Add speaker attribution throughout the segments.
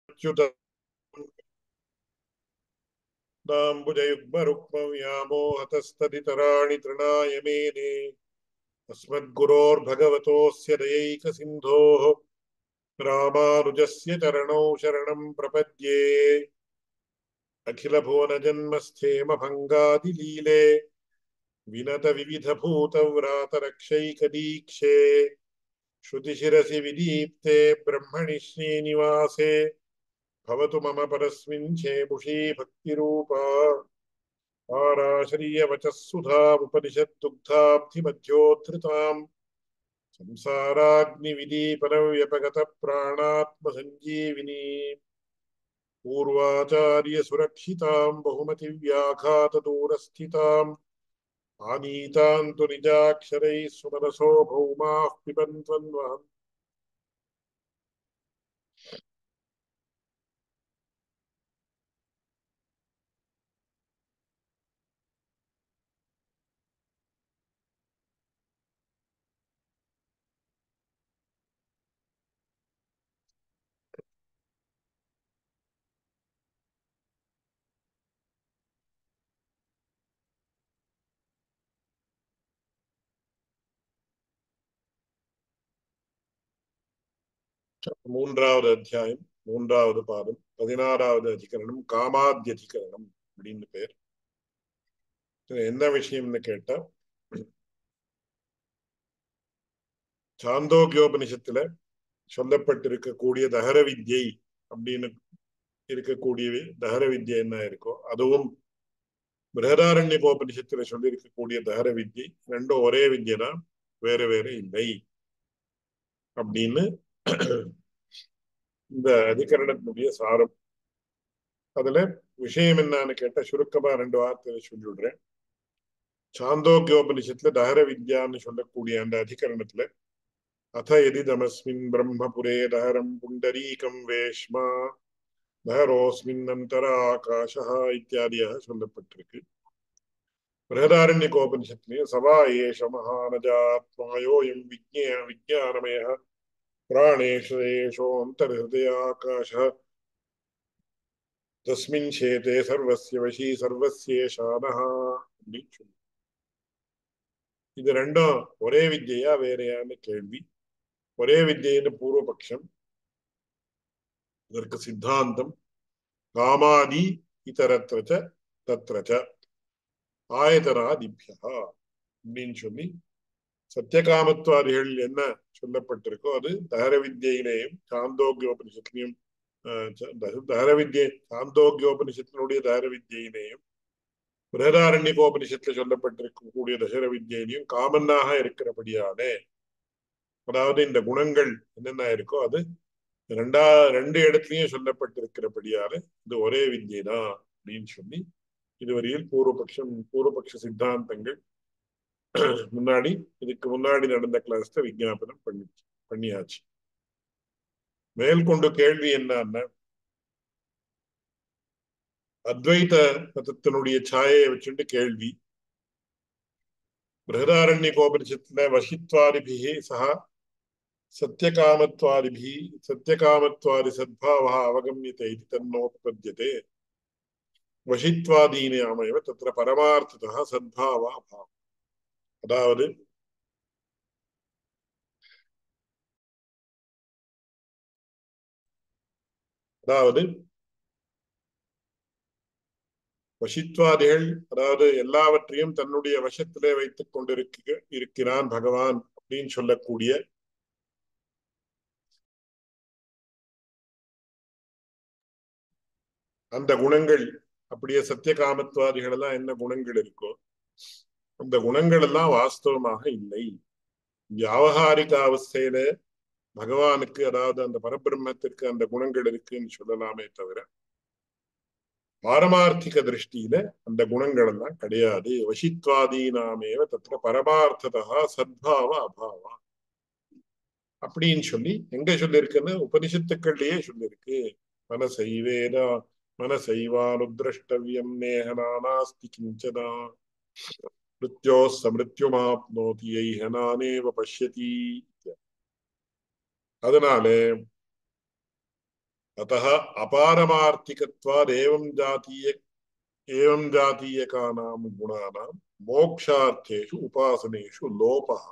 Speaker 1: अच्युत नाम्बुजयुग्मरुक्मव्यामोहतस्तदितराणि तृणाय मेने अस्मद्गुरोर्भगवतोऽस्य दयैकसिन्धोः रामानुजस्य चरणौ शरणं प्रपद्ये अखिलभुवनजन्मस्थेमभङ्गादिलीले विनतविविधभूतव्रातरक्षैकदीक्षे श्रुतिशिरसि विदीप्ते ब्रह्मणि श्रीनिवासे भवतु मम परस्मिन् चेमुषी भक्तिरूपा आराशरीयवचः सुधामुपनिषद्दुग्धाब्धिमध्योद्धृताम् संसाराग्निविदीपनव्यपगतप्राणात्मसञ्जीविनी पूर्वाचार्यसुरक्षिताम् बहुमतिव्याघातदूरस्थिताम् आनीताम् तु निजाक्षरैः सुमनसो भौमाः पिबन्त्वन्वहम् மூன்றாவது அத்தியாயம் மூன்றாவது பாதம் பதினாறாவது அதிகரணம் காமாத்தியதிகரணம் அப்படின்னு பேர் இதுல என்ன விஷயம்னு கேட்டா சாந்தோக்கியோபனிஷத்துல சொல்லப்பட்டிருக்கக்கூடிய தகர வித்யை அப்படின்னு இருக்கக்கூடிய தகர வித்யை என்ன இருக்கோ அதுவும் பிரகதாரண்யகோபனிஷத்துல சொல்லி இருக்கக்கூடிய தகர வித்யை ரெண்டும் ஒரே வித்யை தான் வேற வேற இல்லை அப்படின்னு இந்த அதிகரணத்தினுடைய சாரம் அதுல விஷயம் என்னன்னு கேட்டா சுருக்கமா ரெண்டு வார்த்தையில சொல்லிவிடுறேன் சாந்தோக்கியோபனிஷத்துல தஹர வித்யான்னு சொல்லக்கூடிய அந்த அதிகரணத்துல அத எதிதமஸ்மின் பிரம்மபுரே தஹரம் புண்டரீகம் வேஷ்மா தஹரோஸ்மின் அந்தர ஆகாஷா இத்தியாதியாக சொல்லப்பட்டிருக்கு பிரகதாரண்யகோபனிஷத்துலயும் சவா ஏஷ மகானஜாத்மாயோயம் விஜ்ஞ விஜயானமய प्राणेषु एषोऽन्तर्हृदयाकाशः तस्मिन् शेते सर्वस्य वशी सर्वस्येஷானஹ அப்படின்னு சொல்லி இது ரெண்டும் ஒரே வித்யா வேறையான கேள்வி ஒரே வித்யின்னு பூர்வபக்ஷம் இதற்கு சித்தாந்தம் காமாதி இதரத்திரச்ச தத்ரச்ச ஆயதனாதிபியா அப்படின்னு சொல்லி சத்தியகாமத்வாதிகள் என்ன சொல்லப்பட்டிருக்கோ அது தகர வித்யிலேயும் சாந்தோக்கியோபனிஷத்திலையும் தகர வித்யை சாந்தோக்கியோபனிஷத்தினுடைய தகர வித்யிலேயும் பிரகதாரண்யகோபனிஷத்துல சொல்லப்பட்டிருக்கக்கூடிய தகர வித்யிலையும் காமன்னாக இருக்கிறபடியாலே அதாவது இந்த குணங்கள் என்னென்ன இருக்கோ அது ரெண்டா ரெண்டு இடத்துலயும் சொல்லப்பட்டிருக்கிறபடியால இது ஒரே வித்யை தான் அப்படின்னு சொல்லி இதுவரையில் பூர்வபக்ஷம் பூர்வபக்ஷ சித்தாந்தங்கள் முன்னாடி இதுக்கு முன்னாடி நடந்த கிளாஸ்ல விஜாபனம் பண்ணி பண்ணியாச்சு மேற்கொண்டு கேள்வி என்னன்னா அத்வைத மதத்தினுடைய சாயை வச்சுட்டு கேள்வி பிரகதாரண்ய கோபரிஷத்துல வசித்வாதிபிகி சகா சத்தியகாமத்வாதிபி சத்தியகாமத்வாதி சத்பாவா அவகமியத்தை இது தன்னோத்பத்தியதே வசித்வாதீனாமேவ தத்திர பரமார்த்ததா சத்பாவா பாவம் அதாவது அதாவது வசித்வாதிகள் அதாவது எல்லாவற்றையும் தன்னுடைய வசத்திலே வைத்துக் கொண்டிருக்க இருக்கிறான் பகவான் அப்படின்னு சொல்லக்கூடிய அந்த குணங்கள் அப்படியே சத்திய காமத்வாதிகள் எல்லாம் என்ன குணங்கள் இருக்கோ அந்த குணங்கள் எல்லாம் வாஸ்தவமாக இல்லை வியாவகாரிக அவஸ்தையில பகவானுக்கு அதாவது அந்த பரபிரம்மத்திற்கு அந்த குணங்கள் இருக்குன்னு சொல்லலாமே தவிர பாரமார்த்திக திருஷ்டியில அந்த குணங்கள் எல்லாம் கிடையாது வசித்வாதீனாமேவ தத்திர பரமார்த்ததா சத்பாவ அபாவா அப்படின்னு சொல்லி எங்க சொல்லியிருக்குன்னு உபனிஷத்துக்கள்லயே சொல்லியிருக்கு மனசைவேதா மனசைவானுதிரஷ்டவியம் நேகனானாஸ்தி கிஞ்சனா மிருத்யோः समृत्युमाप्नोति यैह नानेव பஷ்யதி அதனால अतः अपारमार्थिकत्वात् एवं जातीय एवं जातीयकानां गुणानां मोक्षार्थेषु उपासनेषु लोपः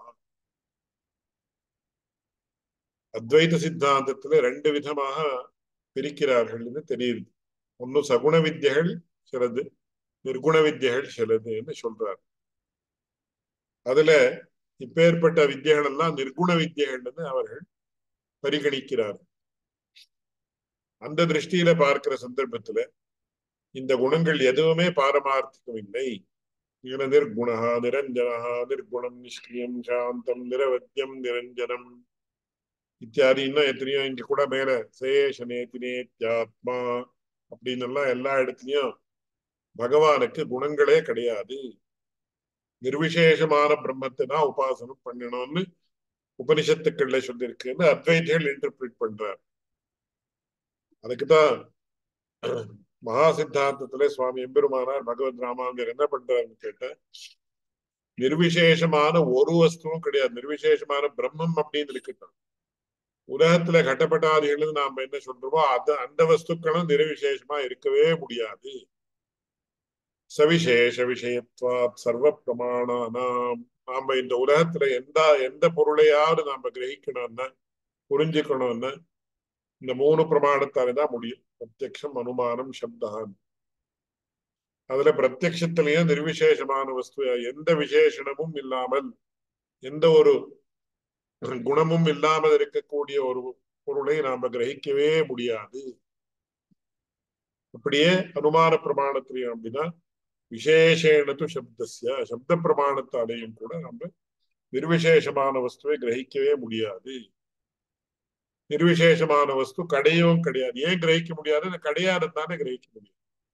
Speaker 1: அத்வைத சித்தாந்தத்துல ரெண்டு விதமாக பிரிக்கிறார்கள் என்று தெரியுது ஒன்னு சகுண வித்தியகள் சிலது நிர்குண வித்தியகள் சிலதுன்னு சொல்றார் அதுல இப்பேற்பட்ட வித்தியகள் எல்லாம் நிர்குண வித்தியகள்னு அவர்கள் பரிகணிக்கிறார் அந்த திருஷ்டியில பார்க்கிற சந்தர்ப்பத்துல இந்த குணங்கள் எதுவுமே பாரமார்த்திகம் இல்லை நிர்குணா நிரஞ்சனா நிர்குணம் நிஷ்கிரியம் சாந்தம் நிரவத்தியம் நிரஞ்சனம் இத்தியாதி இன்னும் எத்தனையோ இங்க கூட மேல சேஷனேத்தினேத்யாத்மா அப்படின்னு எல்லாம் எல்லா இடத்துலயும் பகவானுக்கு குணங்களே கிடையாது நிர்விசேஷமான பிரம்மத்தை தான் உபாசனம் பண்ணணும்னு உபனிஷத்துக்கள்ல சொல்லியிருக்குன்னு அத்வைதிகள் இன்டர்பிரிட் பண்றார் அதுக்குதான் மகா சித்தாந்தத்துல சுவாமி எம்பெருமானார் பகவத் ராமாந்தர் என்ன பண்றாருன்னு கேட்ட நிர்விசேஷமான ஒரு வஸ்துவும் கிடையாது நிர்விசேஷமான பிரம்மம் அப்படின்னு இருக்கட்டும் உலகத்துல கட்டப்பட்டாதிகள் நாம என்ன சொல்றோமோ அது அந்த வஸ்துக்களும் நிர்விசேஷமா இருக்கவே முடியாது சவிசேஷ விஷயத்வாத் சர்வ பிரமாணானாம் நாம இந்த உலகத்துல எந்த எந்த பொருளையாவது நாம கிரகிக்கணும்னா புரிஞ்சுக்கணும்னா இந்த மூணு பிரமாணத்தாலே தான் முடியும் பிரத்யக்ஷம் அனுமானம் சப்தான் அதுல பிரத்யக்ஷத்திலையும் நிர்விசேஷமான வஸ்து எந்த விசேஷணமும் இல்லாமல் எந்த ஒரு குணமும் இல்லாமல் இருக்கக்கூடிய ஒரு பொருளை நாம கிரகிக்கவே முடியாது அப்படியே அனுமான பிரமாணத்திலையும் அப்படின்னா விசேஷேனது சப்தசிய சப்த பிரமாணத்தாலேயும் கூட நம்ம நிர்விசேஷமான வஸ்துவை கிரகிக்கவே முடியாது நிர்விசேஷமான வஸ்து கிடையவும் கிடையாது ஏன் கிரகிக்க முடியாது கிடையாது தானே கிரகிக்க முடியும்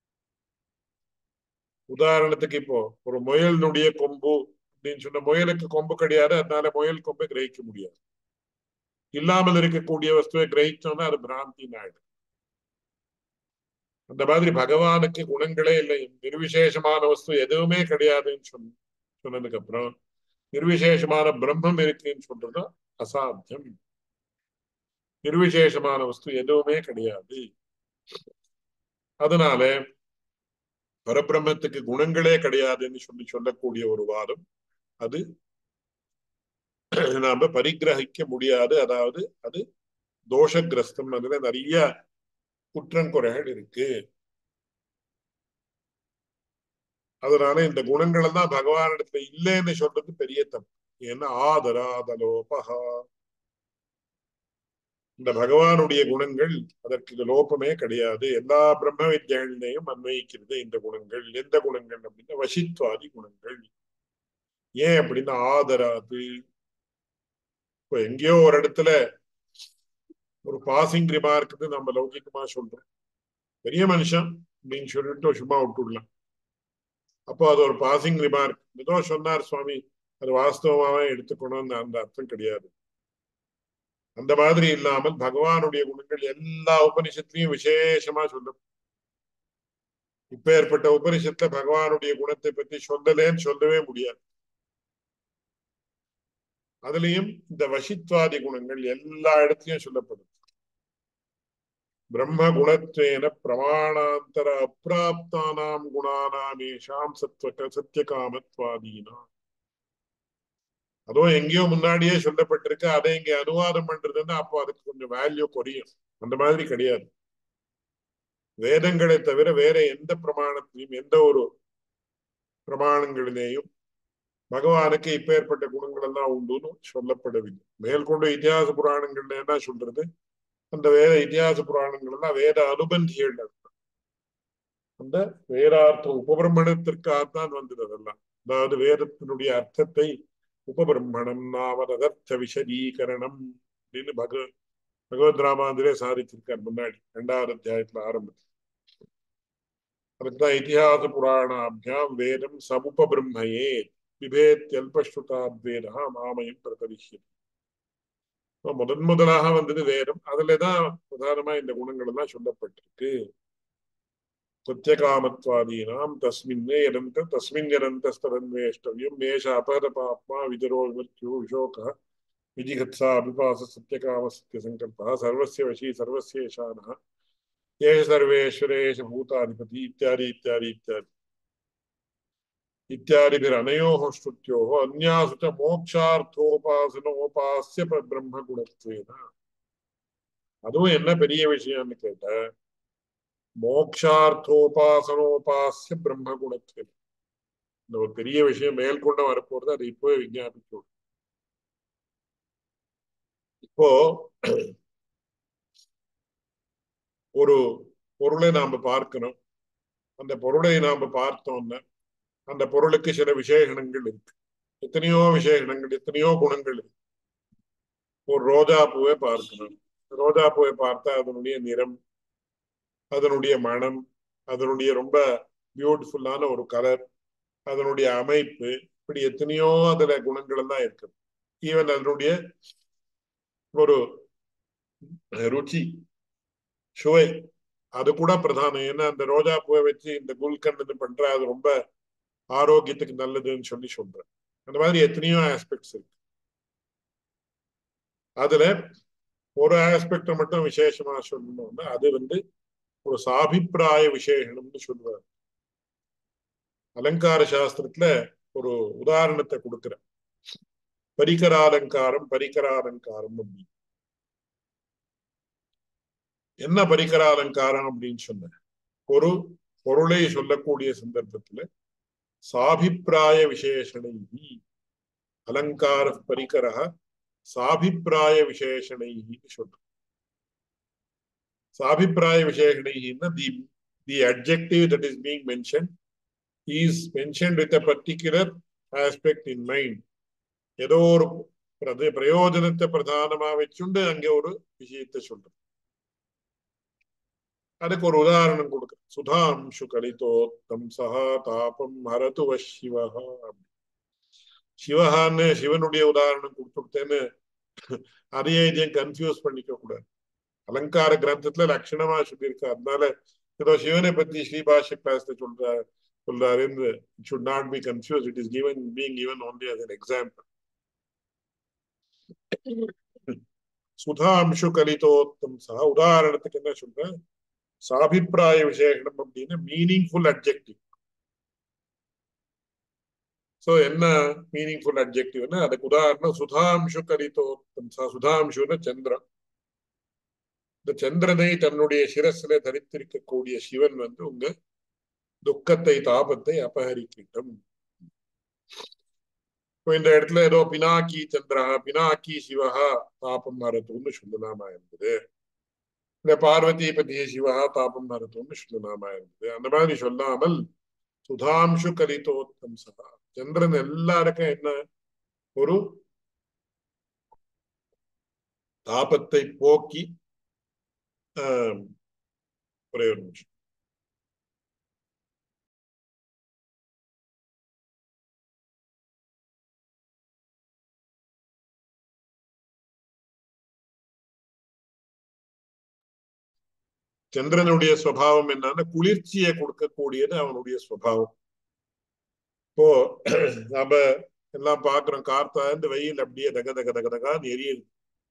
Speaker 1: உதாரணத்துக்கு இப்போ ஒரு முயலினுடைய கொம்பு அப்படின்னு சொன்ன முயலுக்கு கொம்பு கிடையாது அதனால முயல் கொம்பை கிரகிக்க முடியாது இல்லாமல் இருக்கக்கூடிய வஸ்துவை கிரகிச்சோம்னா அது பிராந்தி ஆயிடும் அந்த மாதிரி பகவானுக்கு குணங்களே இல்லை நிர்விசேஷமான வஸ்து எதுவுமே கிடையாதுன்னு சொன்ன சொன்னதுக்கு அப்புறம் நிர்விசேஷமான பிரம்மம் இருக்குன்னு சொல்றது அசாத்தியம் நிர்விசேஷமான வஸ்து எதுவுமே கிடையாது அதனால பரபிரம்மத்துக்கு குணங்களே கிடையாதுன்னு சொல்லி சொல்லக்கூடிய ஒரு வாதம் அது நாம பரிகிரகிக்க முடியாது அதாவது அது தோஷகிரஸ்தம் அதுல நிறைய குற்றங்குறைகள் இருக்கு அதனால இந்த குணங்கள் எல்லாம் பகவானிடத்துல இல்லைன்னு சொல்றது பெரிய தப்பு ஏன்னா ஆதராதலோபகா இந்த பகவானுடைய குணங்கள் அதற்கு லோபமே கிடையாது எல்லா பிரம்ம வித்யாலையும் அன்வயிக்கிறது இந்த குணங்கள் எந்த குணங்கள் அப்படின்னா வசித்வாதி குணங்கள் ஏன் அப்படின்னா ஆதராது இப்போ எங்கேயோ ஒரு இடத்துல ஒரு பாசிங் ரிமார்க்கு நம்ம லௌகிகமா சொல்றோம் பெரிய மனுஷன் அப்படின்னு சொல்லிட்டு சும்மா விட்டுடலாம் அப்போ அது ஒரு பாசிங் ரிமார்க் ஏதோ சொன்னார் சுவாமி அது வாஸ்தவமாவே எடுத்துக்கணும்னு அந்த அர்த்தம் கிடையாது அந்த மாதிரி இல்லாமல் பகவானுடைய குணங்கள் எல்லா உபனிஷத்துலயும் விசேஷமா சொல்லும் இப்ப ஏற்பட்ட உபனிஷத்துல பகவானுடைய குணத்தை பத்தி சொல்லலேன்னு சொல்லவே முடியாது அதுலயும் இந்த வசித்வாதி குணங்கள் எல்லா இடத்துலயும் சொல்லப்படும் பிரம்ம குணத்வேன பிரமாணாந்தர அப்பிராப்தானாம் குணானாம் ஏஷாம் சத்வ சத்தியகாமத்வாதீனாம் அதுவும் எங்கேயோ முன்னாடியே சொல்லப்பட்டிருக்கு அதை இங்க அனுவாதம் பண்றதுன்னா அப்போ அதுக்கு கொஞ்சம் வேல்யூ குறையும் அந்த மாதிரி கிடையாது வேதங்களை தவிர வேற எந்த பிரமாணத்திலையும் எந்த ஒரு பிரமாணங்களிலேயும் பகவானுக்கு இப்பேற்பட்ட குணங்கள் எல்லாம் உண்டுன்னு சொல்லப்படவில்லை மேற்கொண்டு இத்தியாச புராணங்கள்ல என்ன சொல்றது அந்த வேத இத்தியாச புராணங்கள் எல்லாம் வேத அனுபந்திகள் அந்த வேதார்த்த உபபிரமணத்திற்காகத்தான் வந்தது அதெல்லாம் அதாவது வேதத்தினுடைய அர்த்தத்தை உபபிரம்மணம் நாவதர்த்த விஷதீகரணம் அப்படின்னு பக பகவத் ராமாந்திரே சாதிச்சிருக்கார் முன்னாடி இரண்டாவது அத்தியாயத்துல ஆரம்பத்தில் அதுக்குதான் இத்திஹாச புராணாபியாம் வேதம் சமுபபிரம்மையே விபேத்யல்பஸ்ருதாத்வேதா மாமயம் பிரதரிஷியது முதன் முதலாக வந்தது வேதம் அதுலதான் பிரதானமா இந்த குணங்கள் எல்லாம் சொல்லப்பட்டிருக்கு சத்தியகாமத்வாதீனாம் தஸ்மின்னே யனந்த தஸ்மின் யனந்தஸ்தரன்வேஷ்டவியம் மேஷ அபர பாப்மா விதரோ விமர்த்தியோ விஷோக விஜிகத்சா அபிபாச சத்தியகாம சத்திய சங்கல்பா சர்வசிய வசி சர்வசிய ஈசானः ஏஷ சர்வேஸ்வரேஷ பூதாதிபதி இத்தியாதி இத்தியாதி இத்தியாதி इत्यादिभिरनयोः श्रुत्योः अन्यासु च மோக்ஷார்த்தோபாசனோபாசிய பிரம்ம குணத்வேன அதுவும் என்ன பெரிய விஷயம்னு கேட்ட மோக்ஷார்த்தோபாசனோபாசிய பிரம்ம குணத்வேன இந்த ஒரு பெரிய விஷயம் மேற்கொண்டு வரப்போறது அதை இப்போவே விஞ்ஞாபிச்சு இப்போ ஒரு பொருளை நாம பார்க்கணும் அந்த பொருளை நாம பார்த்தோம்னா அந்த பொருளுக்கு சில விசேஷணங்கள் இருக்கு எத்தனையோ விசேஷணங்கள் எத்தனையோ குணங்கள் இருக்கு ஒரு ரோஜா பூவை பார்க்கணும் ரோஜா பூவை பார்த்தா அதனுடைய நிறம் அதனுடைய மனம் அதனுடைய ரொம்ப பியூட்டிஃபுல்லான ஒரு கலர் அதனுடைய அமைப்பு இப்படி எத்தனையோ அதுல குணங்கள் எல்லாம் இருக்கு ஈவன் அதனுடைய ஒரு ருச்சி சுவை அது கூட பிரதானம் ஏன்னா அந்த ரோஜா பூவை வச்சு இந்த குல்கண்ட் பண்ற அது ரொம்ப ஆரோக்கியத்துக்கு நல்லதுன்னு சொல்லி சொல்றேன் அந்த மாதிரி எத்தனையோ ஆஸ்பெக்ட்ஸ் இருக்கு அதுல ஒரு ஆஸ்பெக்ட மட்டும் விசேஷமா சொல்லணும்னா அது வந்து ஒரு சாபிப்பிராய விசேஷம்னு சொல்லுவார் அலங்கார சாஸ்திரத்துல ஒரு உதாரணத்தை கொடுக்குற பரிகராலங்காரம் பரிகராலங்காரம் அப்படின்னு என்ன பரிகராலங்காரம் அப்படின்னு சொன்ன ஒரு பொருளை சொல்லக்கூடிய சந்தர்ப்பத்துல சாபிப்பிராய விசேஷணை அலங்கார பரிகர சாபிப்பிராய விசேஷணை சொல்ற சாபிப்பிராய விசேஷணைன்னா the the objective that is being mention is mention with a particular aspect in mind ஏதோ ஒரு பிரயோஜனத்தை பிரதானமா வச்சுண்டு அங்க ஒரு விஷயத்தை சொல்றோம் அதுக்கு ஒரு உதாரணம் கொடுக்க சுதாம்சு கலிதோத்தம் சஹா தாபம் ஹரதுவ சிவஹா சிவஹான்னு சிவனுடைய உதாரணம் கொடுத்துட்டேன்னு அதையே இதையும் கன்ஃபியூஸ் பண்ணிக்க கூடாது அலங்கார கிரந்தத்துல லட்சணமா சொல்லியிருக்கா அதனால ஏதோ சிவனை பத்தி ஸ்ரீபாஷ கிளாஸ்ல சொல்ற சொல்றாரு should not be confused it is given being given only as an example சுதாம்சு கலிதோத்தம் சா உதாரணத்துக்கு என்ன சொல்றேன் சாபிப்பிராய விசேஷனம் அப்படின்னு மீனிங்ஃபுல் அப்ஜெக்டிவ் சோ என்ன மீனிங்ஃபுல் அப்ஜெக்டிவ்னா அதுக்கு உதாரணம் சுதாம்சு கலிதோத்தம் சா சுதாம்சுன்னு சந்திரன் இந்த சந்திரனை தன்னுடைய சிரசில தரித்திருக்கக்கூடிய சிவன் வந்து உங்க துக்கத்தை தாபத்தை அபகரிக்கட்டும் இப்போ இந்த இடத்துல ஏதோ பினாக்கி சந்திரா பினாக்கி சிவஹா தாபம் மரத்துன்னு சொல்லலாமா என்பது இந்த பார்வதி பத்திய சிவஹா தாபம் மரத்துன்னு சொல்லலாமா என்பது அந்த மாதிரி சொல்லாமல் சுதாம்சு கலிதோத்தம் சதா சந்திரன் எல்லாருக்கும் என்ன ஒரு தாபத்தை போக்கி ஆஹ் ஒரே ஒரு நிமிஷம் சந்திரனுடைய சுவாவம் என்னன்னா குளிர்ச்சியை கொடுக்கக்கூடியது அவனுடைய சுவாவம் இப்போ நம்ம எல்லாம் பாக்குறோம் கார்த்தாந்து வெயில் அப்படியே தக தக தக தகான்னு எரியுது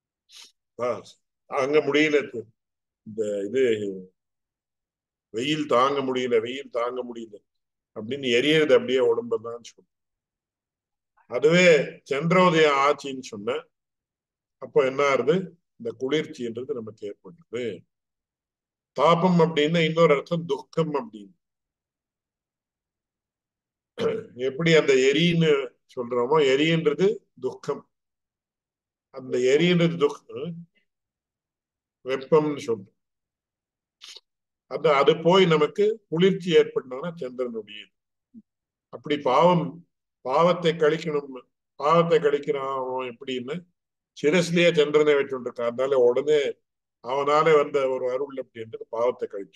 Speaker 1: தாங்க முடியல இந்த இது வெயில் தாங்க முடியல வெயில் தாங்க முடியல அப்படின்னு எரியறது அப்படியே உடம்புதான் சொல்லும் அதுவே சந்திரோதயம் ஆச்சின்னு சொன்ன அப்போ என்ன ஆறுது இந்த குளிர்ச்சின்றது நமக்கு ஏற்படுது தாபம் அப்படின்னா இன்னொரு அர்த்தம் துக்கம் அப்படின்னு எப்படி அந்த எரின்னு சொல்றோமோ எரின்றது துக்கம் அந்த எரின்றது துக்கம் வெப்பம்னு சொல்றோம் அந்த அது போய் நமக்கு குளிர்ச்சி ஏற்பட்டோம்னா சந்திரனுடைய அப்படி பாவம் பாவத்தை கழிக்கணும் பாவத்தை கழிக்கிறான் எப்படின்னு சிரஸ்லயே சந்திரனை வச்சுருக்கான் அதனால உடனே அவனாலே வந்த ஒரு அருள் அப்படின்றது பாவத்தை கழிச்சு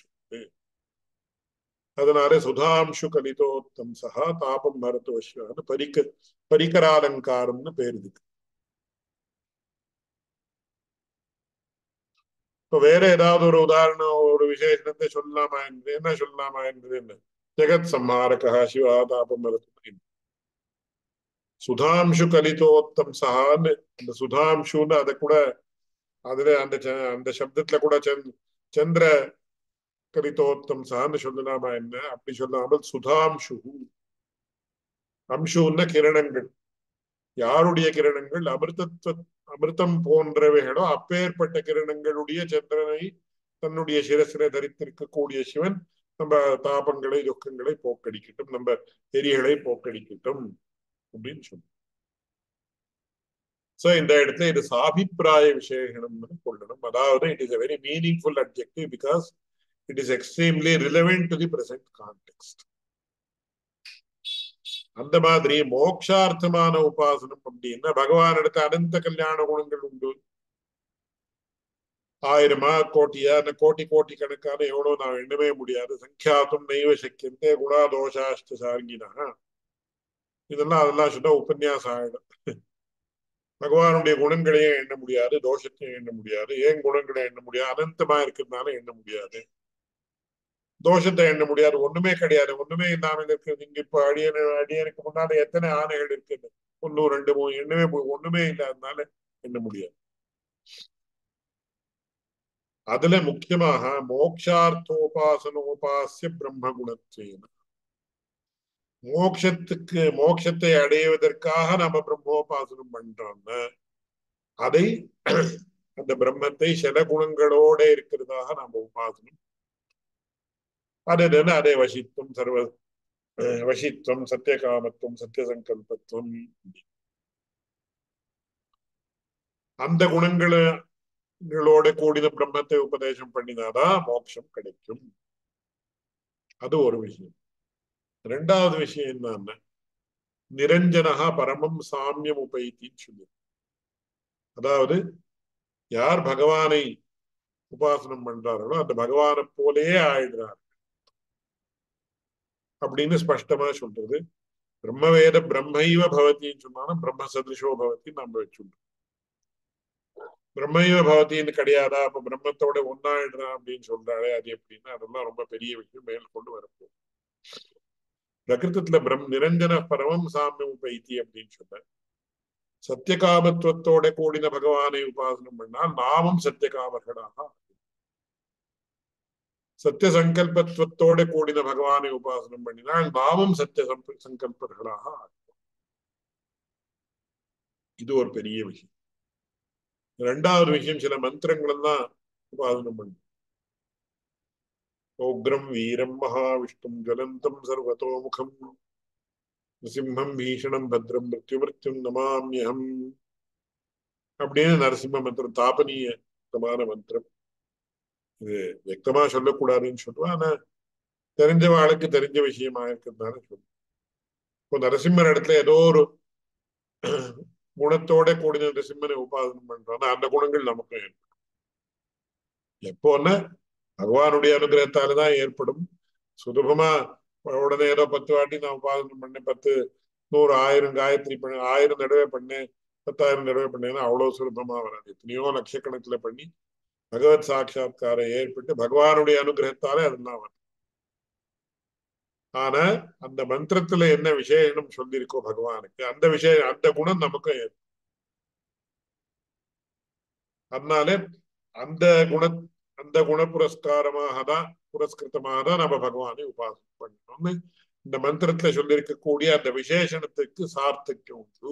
Speaker 1: அதனால சுதாம்சு கலிதோத்தம் சகா தாபம் மருத்துவ பரிக்க பரிகராலங்காரம்னு பேர் இதுக்கு இப்ப வேற ஏதாவது ஒரு உதாரணம் ஒரு விசேஷத்தை சொல்லலாமா என்று என்ன சொல்லலாமா என்று என்ன ஜெகத் சம்ஹாரகா சிவா தாபம் மருத்துவ சுதாம்சு கலிதோத்தம் சஹான்னு அந்த சுதாம்சுன்னு அதை கூட அதுல அந்த அந்த சப்தத்துல கூட சந்திர கலிதோத்தம் சான்னு சொல்லலாமா என்ன அப்படி சொல்லாமல் சுதாம்சு அம்சுன்னா கிரணங்கள் யாருடைய கிரணங்கள் அமிர்தத்துவ அமிர்தம் போன்றவைகளோ அப்பேற்பட்ட கிரணங்களுடைய சந்திரனை தன்னுடைய சிரசில தரித்திருக்கக்கூடிய சிவன் நம்ம தாபங்களை துக்கங்களை போக்கடிக்கட்டும் நம்ம எரிகளை போக்கடிக்கட்டும் அப்படின்னு சொல்லுவோம் சோ இந்த இடத்துல இது சாபிப்பிராய விசேஷனம்னு கொள்ளணும் அதாவது it is a very meaningful objective because it is extremely relevant to the present context அந்த மாதிரி மோக்ஷார்த்தமான உபாசனம் அப்படின்னா பகவான் இடத்த அனந்த கல்யாண குணங்கள் உண்டு ஆயிரமா கோட்டியா அந்த கோட்டி கோட்டி கணக்கான எவ்வளவு நான் எண்ணவே முடியாது சங்கியாத்தும் நெய்வ சக்கியந்தே குணாதோஷாஷ்ட சார்கினா இதெல்லாம் அதெல்லாம் சொன்னா உபன்யாசம் ஆயிடும் பகவானுடைய குணங்களையும் எண்ண முடியாது தோஷத்தையும் எண்ண முடியாது ஏன் குணங்களை எண்ண முடியாது அனந்தமா இருக்கிறதுனால எண்ண முடியாது தோஷத்தை எண்ண முடியாது ஒண்ணுமே கிடையாது ஒண்ணுமே இல்லாம இருக்குது இங்க இப்ப அடியன அடியனுக்கு முன்னால எத்தனை ஆணைகள் இருக்குது ஒன்னு ரெண்டு மூணு எண்ணவே ஒண்ணுமே இல்லாதனால எண்ண முடியாது அதுல முக்கியமாக மோக்ஷார்த்தோபாசனோபாசிய பிரம்ம குணத்வேன மோக்ஷத்துக்கு மோட்சத்தை அடைவதற்காக நம்ம பிரம்மோபாசனம் பண்றோம்னா அதை அந்த பிரம்மத்தை சில குணங்களோட இருக்கிறதாக நம்ம உபாசனம் அது என்னன்னா அதே வசித்துவம் சர்வ வசித்துவம் சத்தியகாமத்துவம் சத்தியசங்கல்பத்துவம் அந்த குணங்களோட கூடின பிரம்மத்தை உபதேசம் பண்ணினாதான் மோட்சம் கிடைக்கும் அது ஒரு விஷயம் ரெண்டாவது விஷயம் என்னன்னா நிரஞ்சனகா பரமம் சாமியம் உபைத்தின்னு சொல்லி அதாவது யார் பகவானை உபாசனம் பண்றார்களோ அந்த பகவானை போலேயே ஆயிடுறார் அப்படின்னு ஸ்பஷ்டமா சொல்றது பிரம்மவேத பிரம்மைவ பவத்தின்னு சொன்னாலும் பிரம்ம சதிருஷோ பவத்தி நம்ம வச்சுட்டோம் பிரம்மைவ பவத்தின்னு கிடையாதா அப்ப பிரம்மத்தோட ஒன்னாயிடுறான் அப்படின்னு சொல்றாளே அது எப்படின்னா அதெல்லாம் ரொம்ப பெரிய விஷயம் மேல் கொண்டு வரப்போம் பிரகிருத்தத்துல பிரம் நிரஞ்சன பரமம் சாமியம் உபைத்தி அப்படின்னு சொன்ன சத்தியகாமத்துவத்தோட கூடின பகவானை உபாசனம் பண்ணால் நாமும் சத்தியகாமர்களாக சத்திய சங்கல்பத்துவத்தோட கூடின பகவானை உபாசனம் பண்ணினால் நாமும் சத்திய சங்கல்பர்களாக இது ஒரு பெரிய விஷயம் ரெண்டாவது விஷயம் சில மந்திரங்கள் எல்லாம் உபாசனம் பண்ணு உக்ரம் வீரம் மகாவிஷ்ணும் ஜலந்தம் சர்வதோமுகம் நரசிம்மம் பீஷணம் பத்ரம் மிருத்யு மிருத்யும் நமாமியம் அப்படின்னு நரசிம்ம மந்திரம் தாபனீயமான மந்திரம் இது வியக்தமா சொல்லக்கூடாதுன்னு சொல்லுவா ஆனா தெரிஞ்சவாளுக்கு தெரிஞ்ச விஷயமா இருக்கிறதுனால சொல்லுவோம் இப்போ நரசிம்மர் இடத்துல ஏதோ ஒரு குணத்தோட கூடின நரசிம்மனை உபாதனம் பண்றோம் அந்த குணங்கள் நமக்கு ஏற்படும் எப்போன்னா பகவானுடைய அனுகிரகத்தாலதான் ஏற்படும் சுலபமா உடனே ஏதோ பத்து வாட்டி நான் உபாதனம் பண்ணேன் பத்து நூறு ஆயிரம் காயத்ரி பண்ண ஆயிரம் தடவை பண்ணேன் பத்தாயிரம் தடவை பண்ணேன்னா அவ்வளவு சுலபமா வராது எத்தனையோ லட்சக்கணக்கில் பண்ணி பகவத் சாட்சா்காரம் ஏற்பட்டு பகவானுடைய அனுகிரகத்தாலே அதெல்லாம் வரும் ஆனா அந்த மந்திரத்துல என்ன விசேஷம் சொல்லியிருக்கோ பகவானுக்கு அந்த விஷயம் அந்த குணம் நமக்கும் ஏற்படும் அதனால அந்த குண அந்த குண புரஸ்காரமாக தான் புரஸ்கிருத்தமாக தான் நம்ம பகவானை உபாசனம் பண்ணணும்னு இந்த மந்திரத்துல சொல்லியிருக்கக்கூடிய அந்த விசேஷணத்துக்கு சார்த்தக்கியம் உண்டு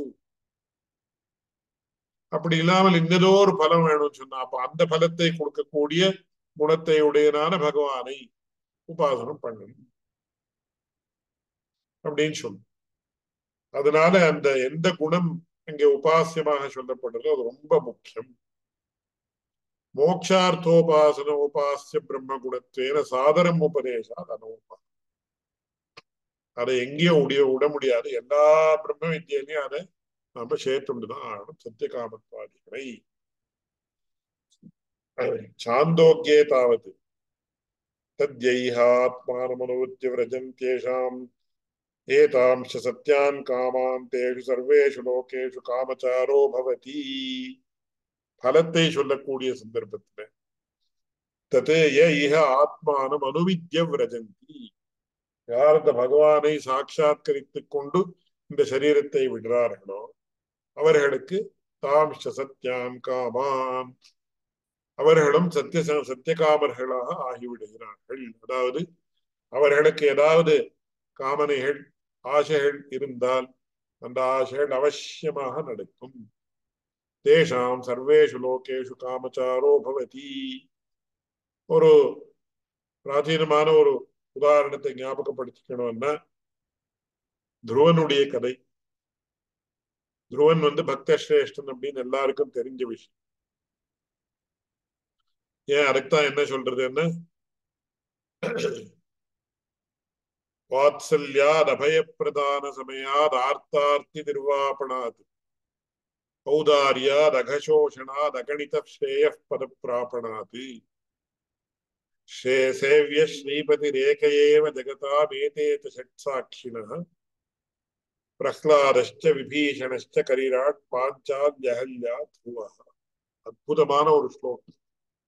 Speaker 1: அப்படி இல்லாமல் இன்னதோ ஒரு பலம் வேணும்னு சொன்னா அப்ப அந்த பலத்தை கொடுக்கக்கூடிய குணத்தை உடையனான பகவானை உபாசனம் பண்ணணும் அப்படின்னு சொல்லும் அதனால அந்த எந்த குணம் இங்க உபாசியமாக சொல்லப்படுறதோ அது ரொம்ப முக்கியம் மோக்ஷார்த்தோபாசன உபாசிய பிரம்ம குணத்தேன சாதனம் உபதேசா அனோபா அதை எங்கேயும் உடைய விட முடியாது எல்லா பிரம்ம வித்தியிலையும் அதை நாம சேர்த்துண்டுதான் ஆகணும் சத்தியகாமத்வாதிகளை சாந்தோக்கியே தாவது தத்யைஹாத்மானமனுவத்திய விரஜந்தேஷாம் ஏதாம்ச சத்யான் காமான் தேஷு சர்வேஷு லோகேஷு காமச்சாரோ பவதி பலத்தை சொல்லக்கூடிய சந்தர்ப்பத்துல தத்து ஏ இஹ ஆத்மானம் அனுவித்ய விரஜந்தி யார் அந்த பகவானை சாட்சாத்கரித்துக் கொண்டு இந்த சரீரத்தை விடுறார்களோ அவர்களுக்கு தாம்ச சத்யான் காமான் அவர்களும் சத்திய சத்தியகாமர்களாக ஆகிவிடுகிறார்கள் அதாவது அவர்களுக்கு ஏதாவது காமனைகள் ஆசைகள் இருந்தால் அந்த ஆசைகள் அவசியமாக நடக்கும் தேஷாம் சர்வேஷு லோகேஷு காமச்சாரோ பவதி ஒரு பிராச்சீனமான ஒரு உதாரணத்தை ஞாபகப்படுத்திக்கணும்னா துருவனுடைய கதை துருவன் வந்து பக்த சிரேஷ்டன் அப்படின்னு எல்லாருக்கும் தெரிஞ்ச விஷயம் ஏன் அதுக்குதான் என்ன சொல்றது என்ன வாத்சல்யாத் அபயப்பிரதான சமயாத் ஆர்த்தார்த்தி நிர்வாபணாத் ஔதாரியாத் அகசோஷணாத் அகணித ஸ்ரேய பத பிராபணாத் சேவிய ஸ்ரீபதிரேக ஏவ ஜகதாமேதே ஷட்சாட்சிணः பிரஹ்லாதश्च விபீஷணश्च கரிராட் பாஞ்சால்யஹல்யா த்ருவः அற்புதமான ஒரு ஸ்லோகம்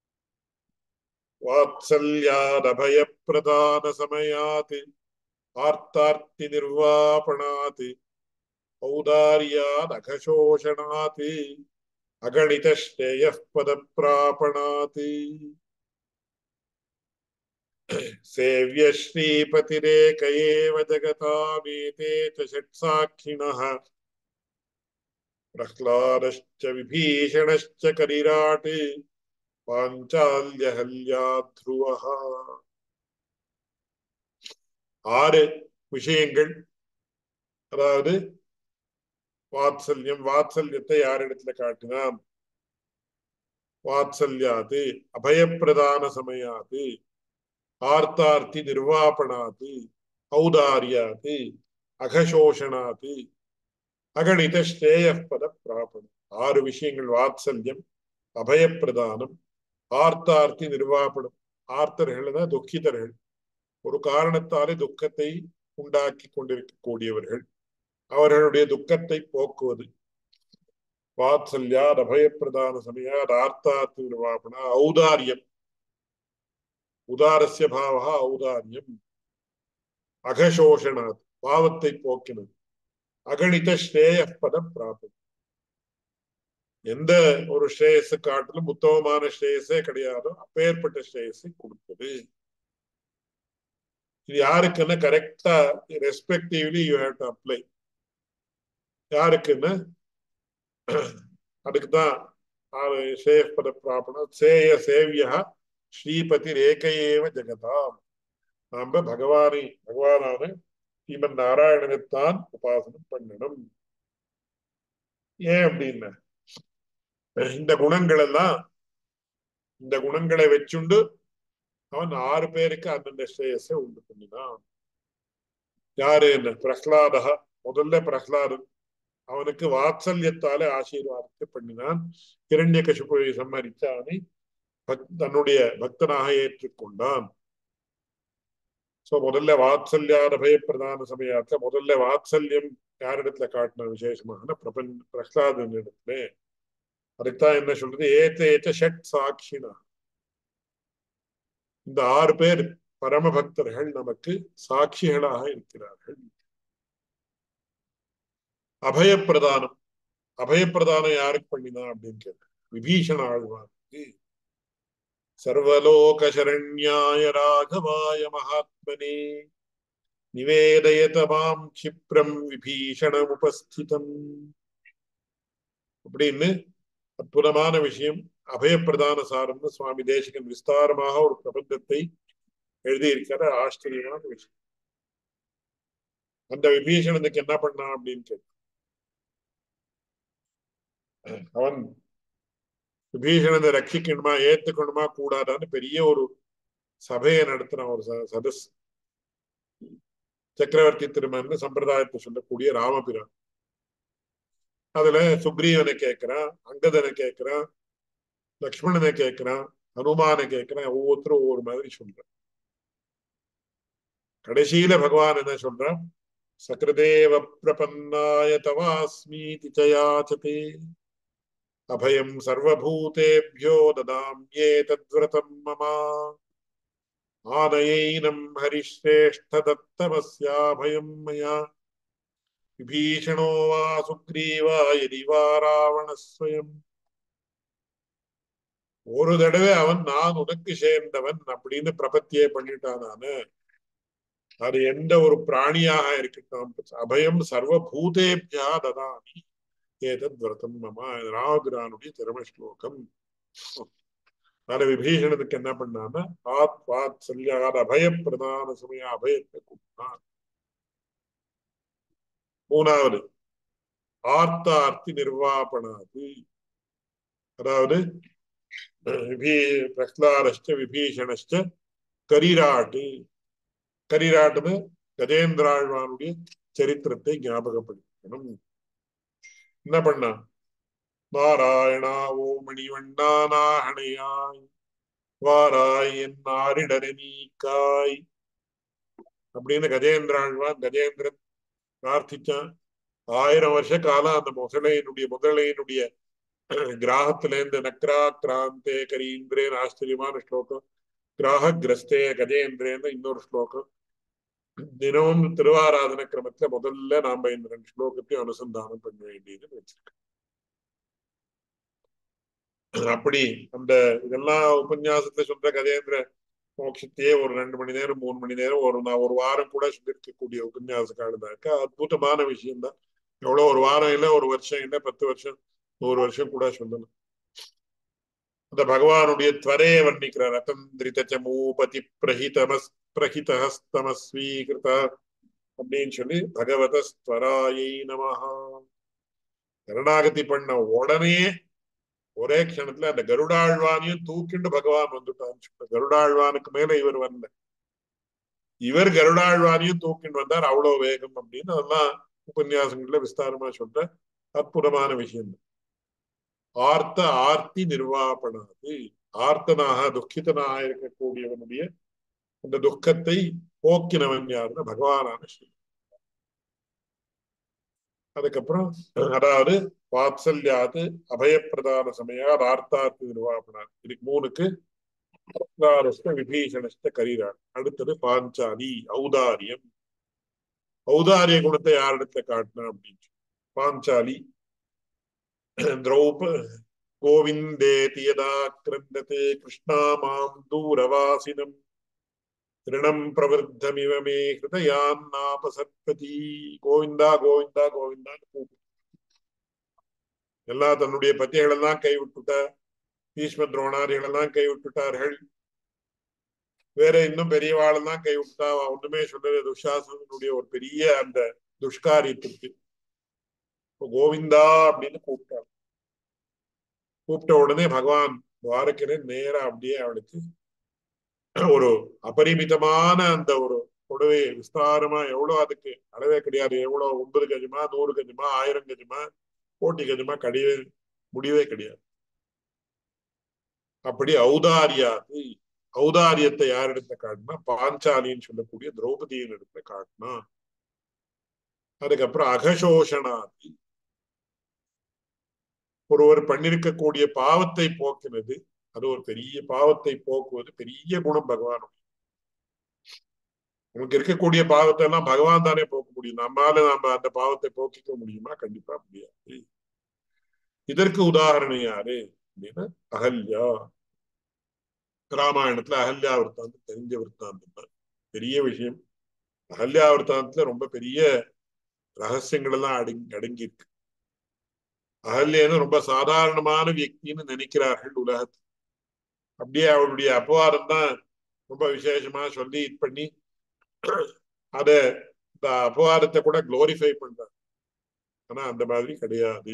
Speaker 1: வாத்சல்யாதபயப்பிரதான சமயாத் ஆர்த்தார்த்தி நிர்வாபணாத் ஔதாரியாத் அகசோஷணாத் அகணித ஸ்ரேய பத பிராபணாத் सेव्य श्रीपतिरेक एव जगतामेते च षट्साक्षिणः प्रह्लादश्च विभीषणश्च करिराट् பாஞ்சால்யஹல்யா த்ருவஹ ஆறு விஷயங்கள் அதாவது வாத்சல்யம் வாத்சல்யத்தை யாரிடத்துல காட்டினான் வாத்சல்யாது அபயப்பிரதான சமயாது ஆர்த்தார்த்தி நிர்வாபணாத்து ஔதாரியாத்து அகசோஷணாத்து அகணித ஸ்ரேயப்பத பிராபணம் ஆறு விஷயங்கள் வாத்சல்யம் அபயப்பிரதானம் ஆர்த்தார்த்தி நிர்வாபணம் ஆர்த்தர்கள் துக்கிதர்கள் ஒரு காரணத்தாலே துக்கத்தை உண்டாக்கி கொண்டிருக்கக்கூடியவர்கள் அவர்களுடைய துக்கத்தை போக்குவது வாத்சல்யாத் அபயப்பிரதான சமயாத் ஆர்த்தார்த்தி நிர்வாபண ஔதாரியம் உதாரஸ்ய பாவா ஔதாரியம் அகசோஷனாத் பாவத்தை போக்கினது அகணித ஸ்ரேய பத பிராபம் எந்த ஒரு ஸ்ரேயஸை காட்டிலும் உத்தமமான ஸ்ரேயஸே கிடையாதோ அப்பேற்பட்ட ஸ்ரேயஸை கொடுத்தது இது யாருக்குன்னு கரெக்டா respectively you have to apply யாருக்குன்னு அதுக்குதான் ஸ்ரேய பத பிராபணம் சேய சேவியா ஸ்ரீபதி ரேகையேவ ஜெகதாம் நாம பகவானை பகவானான ஸ்ரீமன் நாராயணனைத்தான் உபாசனம் பண்ணணும் ஏன் அப்படின்னா இந்த குணங்கள் எல்லாம் இந்த குணங்களை வச்சுண்டு அவன் ஆறு பேருக்கு அந்தந்த ஸ்ரேயஸை உண்டு பண்ணினான் யாரு என்ன பிரஹ்லாதா முதல்ல பிரஹ்லாதன் அவனுக்கு வாத்சல்யத்தாலே ஆசீர்வாதத்தை பண்ணினான் இரண்டிய கசுபுவை சம்மரித்து அவனை தன்னுடைய பக்தனாக ஏற்றுக்கொண்டான் சோ முதல்ல வாத்சல்யாத பயப்பிரதான சமயத்துல முதல்ல வாத்சல்யம் யாரிடத்துல காட்டின விசேஷமான பிரபஞ்ச பிரஹ்லாதன் இடத்துல அதுக்குதான் என்ன சொல்றது ஏத்த ஏத்த ஷட் சாட்சினா இந்த ஆறு பேர் பரம பக்தர்கள் நமக்கு சாட்சிகளாக இருக்கிறார்கள் அபயப்பிரதானம் அபயப்பிரதானம் யாருக்கு பண்ணினா அப்படின்னு கேட்ட விபீஷண ஆழ்வாருக்கு சர்வலோகசரண்யாய ராகவாய மகாத்மனே நிவேதயத மாம் கிப்ரம் விபீஷணம் உபஸ்திதம் அப்படின்னு அற்புதமான விஷயம் அபயப்பிரதான சாரம்னு சுவாமி தேசிகன் விஸ்தாரமாக ஒரு பிரபந்தத்தை எழுதியிருக்கிற ஆச்சரியமான விஷயம் அந்த விபீஷணனுக்கு என்ன பண்ணான் அப்படின்னு கேட்டு அவன் விபீஷணனை ரட்சிக்கணுமா ஏத்துக்கணுமா கூடாதான்னு பெரிய ஒரு சபையை நடத்தின ஒரு சதஸ் சக்கரவர்த்தி திருமணம் சம்பிரதாயத்தை சொல்லக்கூடிய ராமபிரான் அதுல சுக்ரீவனை கேட்கிறான் அங்கதனை கேட்கிறான் லக்ஷ்மணனை கேட்கிறான் ஹனுமானை கேட்கிறான் ஒவ்வொருத்தரும் ஒவ்வொரு மாதிரி சொல்றான் கடைசியில பகவான் என்ன சொல்றான் சக்ரதேவ பிரபன்னாய தவாஸ்மீதி சயாச்சதே அபயம் சர்வபூதேபியோ ததாம்யே தத்விரதம் மமா ஆனயைனம் ஹரிஷ்ரேஷ்ட தத்தமஸ்யாபயம் மயா விபீஷணோ வா சுக்ரீவா யதி வா ராவணஸ்வயம் ஒரு தடவை அவன் நான் உனக்கு சேர்ந்தவன் அப்படின்னு பிரபத்தியே பண்ணிட்டானானு அது எந்த ஒரு பிராணியாக இருக்கட்டும் அபயம் சர்வ பூதேபியா ததாமி ஏதத் விரதம் மம ராகுரானுடைய திறம ஸ்லோகம் அதனால விபீஷணனுக்கு என்ன பண்ணாம ஆத் வாத் சொல்லியாத அபய பிரதான சமய அபயத்தை கொடுத்தான் மூணாவது ஆர்த்தார்த்தி நிர்வாபணாது அதாவது விபீ பிரஹ்லாதஷ்ட விபீஷணஷ்ட கரிராட்டு கரிராட்டுன்னு கஜேந்திராழ்வானுடைய சரித்திரத்தை ஞாபகப்படுத்தணும் என்ன பண்ணா நாராயணா ஓ மணிவண்ணா நாகணையாய் வாராய் என் ஆரிடரை நீக்காய் அப்படின்னு கஜேந்திராழ்வான் கஜேந்திரன் பிரார்த்திச்சான் ஆயிரம் வருஷ காலம் அந்த முதலையினுடைய முதலையினுடைய கிராகத்துல இருந்து நக்ரா கிராந்தே கரீந்திரேன் ஆச்சரியமான ஸ்லோகம் கிராக கிரஸ்தே கஜேந்திரேன்னு இன்னொரு ஸ்லோகம் தினமும் திருவாராதன கிரமத்துல முதல்ல நாம இந்த ரெண்டு ஸ்லோகத்தையும் அனுசந்தானம் பண்ண வேண்டியதுன்னு வச்சிருக்கோம் அப்படி அந்த இதெல்லாம் உபன்யாசத்துல சொல்ற கஜேந்திர மோட்சத்தையே ஒரு ரெண்டு மணி நேரம் மூணு மணி நேரம் ஒரு நான் ஒரு வாரம் கூட சொல்லியிருக்கக்கூடிய உபன்யாச காலதாக்க அற்புதமான விஷயம்தான் எவ்வளவு ஒரு வாரம் இல்லை ஒரு வருஷம் இல்லை பத்து வருஷம் நூறு வருஷம் கூட சொல்லணும் அந்த பகவானுடைய துவரையை வர்ணிக்கிறார் அத்தந்திரித மூபதி பிரஹிதமஸ் பிரஹிதஹஸ்தமஸ்வீகிருத அப்படின்னு சொல்லி பகவத ஸ்வராயை நமஹா கருணாகதி பண்ண உடனே ஒரே க்ஷணத்துல அந்த கருடாழ்வானையும் தூக்கிண்டு பகவான் வந்துட்டான்னு சொல்ற கருடாழ்வானுக்கு மேல இவர் வரல இவர் கருடாழ்வானையும் தூக்கிண்டு வந்தார் அவ்வளவு வேகம் அப்படின்னு அதெல்லாம் உபன்யாசங்கள்ல விஸ்தாரமா சொல்ற அற்புதமான விஷயம் ஆர்த்த ஆர்த்தி நிர்வாபணாது ஆர்த்தனாக துக்கிதனாக இருக்கக்கூடியவனுடைய அந்த துக்கத்தை போக்கினவன் யாருன்னா பகவானான ஸ்ரீ அதுக்கப்புறம் அதாவது வாத்சல்யாது அபயப்பிரதான சமயா ஆர்த்தார்த்தி நிர்வாபணாது இதுக்கு மூணுக்கு விபீஷணஸ்த கரீரான் அடுத்தது பாஞ்சாலி ஔதாரியம் ஔதாரிய குணத்தை யாரிடத்துல காட்டினா அப்படின்னு பாஞ்சாலி திரௌப கோவிந்தேதி யதா கிரந்ததே கிருஷ்ணா மாம் தூரவாசினம் திருணம் பிரவருத்தமிவ மே ஹிருதயான்னாபசற்பதி கோவிந்தா கோவிந்தா கோவிந்தான்னு கூப்பிட்டு எல்லா தன்னுடைய பத்தியங்கள் எல்லாம் கைவிட்டுட்டார் பீஷ்ம துரோணாரிகளெல்லாம் கைவிட்டுட்டார்கள் வேற இன்னும் பெரியவாளெல்லாம் கைவிட்டா ஒண்ணுமே சொல்லல துஷாசனுடைய ஒரு பெரிய அந்த துஷ்காரியத்திற்கு கோவிந்தா அப்படின்னு கூப்பிட்டார் கூப்பிட்ட உடனே பகவான் துவாரகரே நேரா அப்படியே அவளுக்கு ஒரு அபரிமிதமான அந்த ஒரு புடவை விஸ்தாரமா எவ்வளவு அதுக்கு அளவே கிடையாது எவ்வளவு ஒன்பது கஜமா நூறு கஜமா ஆயிரம் கஜமா கோட்டி கஜமா கிடையவே முடியவே கிடையாது அப்படி ஔதாரியாது ஔதாரியத்தை யாரிடத்த காட்டினா பாஞ்சாலின்னு சொல்லக்கூடிய திரௌபதியின் இடத்துல காட்டினா அதுக்கப்புறம் அகசோஷனாதி ஒருவர் பண்ணிருக்கக்கூடிய பாவத்தை போக்கினது அது ஒரு பெரிய பாவத்தை போக்குவது பெரிய குணம் பகவான் நமக்கு இருக்கக்கூடிய பாவத்தை எல்லாம் பகவான் தானே போக்க முடியும் நம்மால நாம அந்த பாவத்தை போக்கிக்க முடியுமா கண்டிப்பா முடியாது இதற்கு உதாரணம் யாரு அப்படின்னா அகல்யா ராமாயணத்துல அகல்யா விற்த்தாந்தம் தெரிஞ்ச விற்த்தாந்தம் பெரிய விஷயம் அகல்யா விற்த்தாந்தத்துல ரொம்ப பெரிய ரகசியங்கள் எல்லாம் அடங்கி அடங்கி இருக்கு அகல்யன்னு ரொம்ப சாதாரணமான வியக்தின்னு நினைக்கிறார்கள் உலகத்தில் அப்படியே அவளுடைய அபவாதம் தான் ரொம்ப விசேஷமா சொல்லி இது பண்ணி அத இந்த அபவாதத்தை கூட குளோரிஃபை பண்றாங்க ஆனா அந்த மாதிரி கிடையாது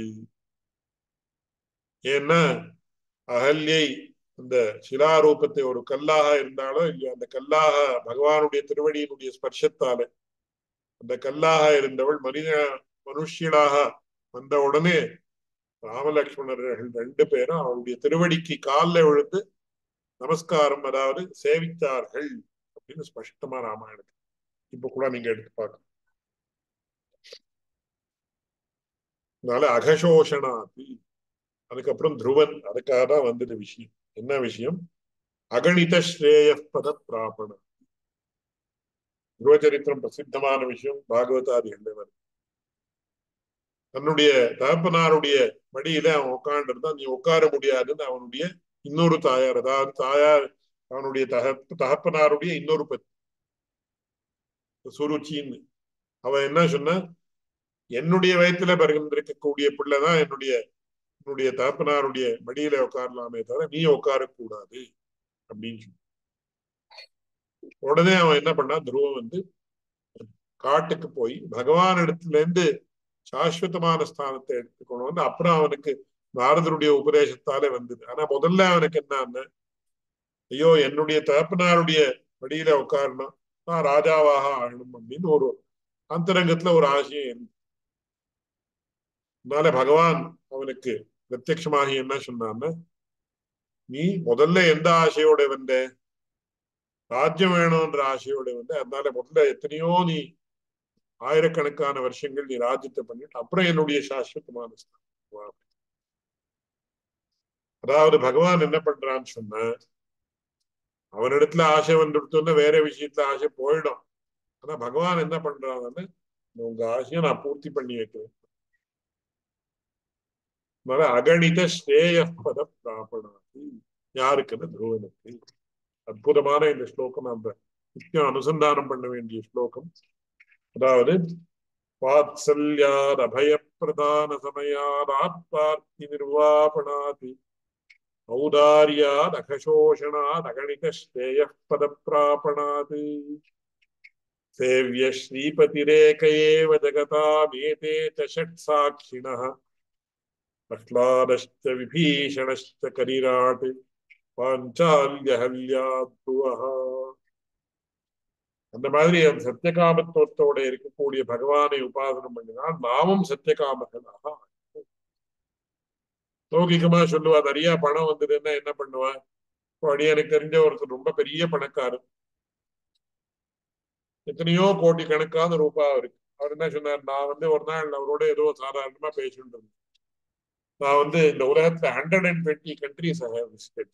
Speaker 1: ஏன்னா அகல்யை அந்த சிலாரூபத்தை ஒரு கல்லாக இருந்தாலும் இல்லையோ அந்த கல்லாக பகவானுடைய திருவடியினுடைய ஸ்பர்ஷத்தால அந்த கல்லாக இருந்தவள் மனித மனுஷியலாக வந்த உடனே ராமலட்சுமணர்கள் ரெண்டு பேரும் அவருடைய திருவடிக்கு காலில் விழுந்து நமஸ்காரம் அதாவது சேவித்தார்கள் அப்படின்னு ஸ்பஷ்டமா ராமாயணம் இப்ப கூட நீங்க எடுத்து பார்க்கணும் அதனால அகசோஷனாதி அதுக்கப்புறம் துருவன் அதுக்காக தான் வந்தது விஷயம் என்ன விஷயம் அகணித ஸ்ரேய பத பிராபணம் துருவச்சரித்திரம் பிரசித்தமான விஷயம் பாகவதாதிகள் வருது தன்னுடைய தகப்பனாருடைய மடியில அவன் உட்கார்ந்து இருந்தா நீ உட்கார முடியாதுன்னு அவனுடைய இன்னொரு தாயார் அதாவது தாயார் அவனுடைய தகப்ப தகப்பனாருடைய இன்னொரு பத்தி சுருச்சின்னு அவன் என்ன சொன்ன என்னுடைய வயத்துல பிறந்திருக்கக்கூடிய பிள்ளைதான் என்னுடைய என்னுடைய தகப்பனாருடைய மடியில உட்காரலாமே தவிர நீ உட்காரக்கூடாது அப்படின்னு சொல்லி உடனே அவன் என்ன பண்ணான் துருவம் வந்து காட்டுக்கு போய் பகவான் இடத்துல இருந்து சாஸ்வதமான ஸ்தானத்தை எடுத்துக்கணும் வந்து அப்புறம் அவனுக்கு நாரதருடைய உபதேசத்தாலே வந்தது ஆனா முதல்ல அவனுக்கு என்ன ஐயோ என்னுடைய தகப்பனாருடைய மடியில உட்காரணும் நான் ராஜாவாக ஆகணும் அப்படின்னு ஒரு அந்தரங்கத்துல ஒரு ஆசையம் இருந்து அதனால பகவான் அவனுக்கு பிரத்யட்சமாக என்ன சொன்னான்னு நீ முதல்ல எந்த ஆசையோட வந்த ராஜ்யம் வேணும்ன்ற ஆசையோட வந்து அதனால முதல்ல எத்தனையோ நீ ஆயிரக்கணக்கான வருஷங்கள் நீ ராஜ்யத்தை பண்ணிட்டு அப்புறம் என்னுடைய சாஸ்வதமான ஸ்தானம் அதாவது பகவான் என்ன பண்றான்னு சொன்ன அவனிடத்துல ஆசை வந்துடுத்தோன்னா வேற விஷயத்துல ஆசை போயிடும் ஆனா பகவான் என்ன பண்றான்னு உங்க ஆசையை நான் பூர்த்தி பண்ணி வைக்கிறேன் அதனால அகணித ஸ்ரேய பத பிராபணாதி யாருக்குன்னு துருவனுக்கு அற்புதமான இந்த ஸ்லோகம் நம்ம நித்தியம் அனுசந்தானம் பண்ண வேண்டிய ஸ்லோகம் அதாவது வாத்சல்யாத் அபயப்பிரதான சமயாத் ஆத்மார்த்தி நிர்வாபணாதி ஔதாரியாத் அகசோஷணாத் அகணித ஸ்ரேய பத பிராபணாத் சேவிய ஸ்ரீபதிரேக ஏவ ஜகதாமேதே ச ஷட் சாட்சிணः பிரஹ்லாதश्च விபீஷணश्च கரிராட் பாஞ்சால்யஹல்யாத்ருவः அந்த மாதிரி அந்த சத்தியகாமத்துவத்தோட இருக்கக்கூடிய பகவானை உபாசனம் பண்ணினால் நாமும் சத்தியகாமர்களாக லௌகிகமா சொல்லுவா நிறைய பணம் வந்ததுன்னா என்ன பண்ணுவா இப்போ அடியனுக்கு தெரிஞ்ச ஒருத்தர் ரொம்ப பெரிய பணக்காரர் எத்தனையோ கோடி கணக்கான ரூபா இருக்கு அவர் என்ன சொன்னார் நான் வந்து ஒரு நாள் அவரோட ஏதோ சாதாரணமா பேசிட்டு இருந்தேன் நான் வந்து இந்த உலகத்துல hundred and twenty countries visited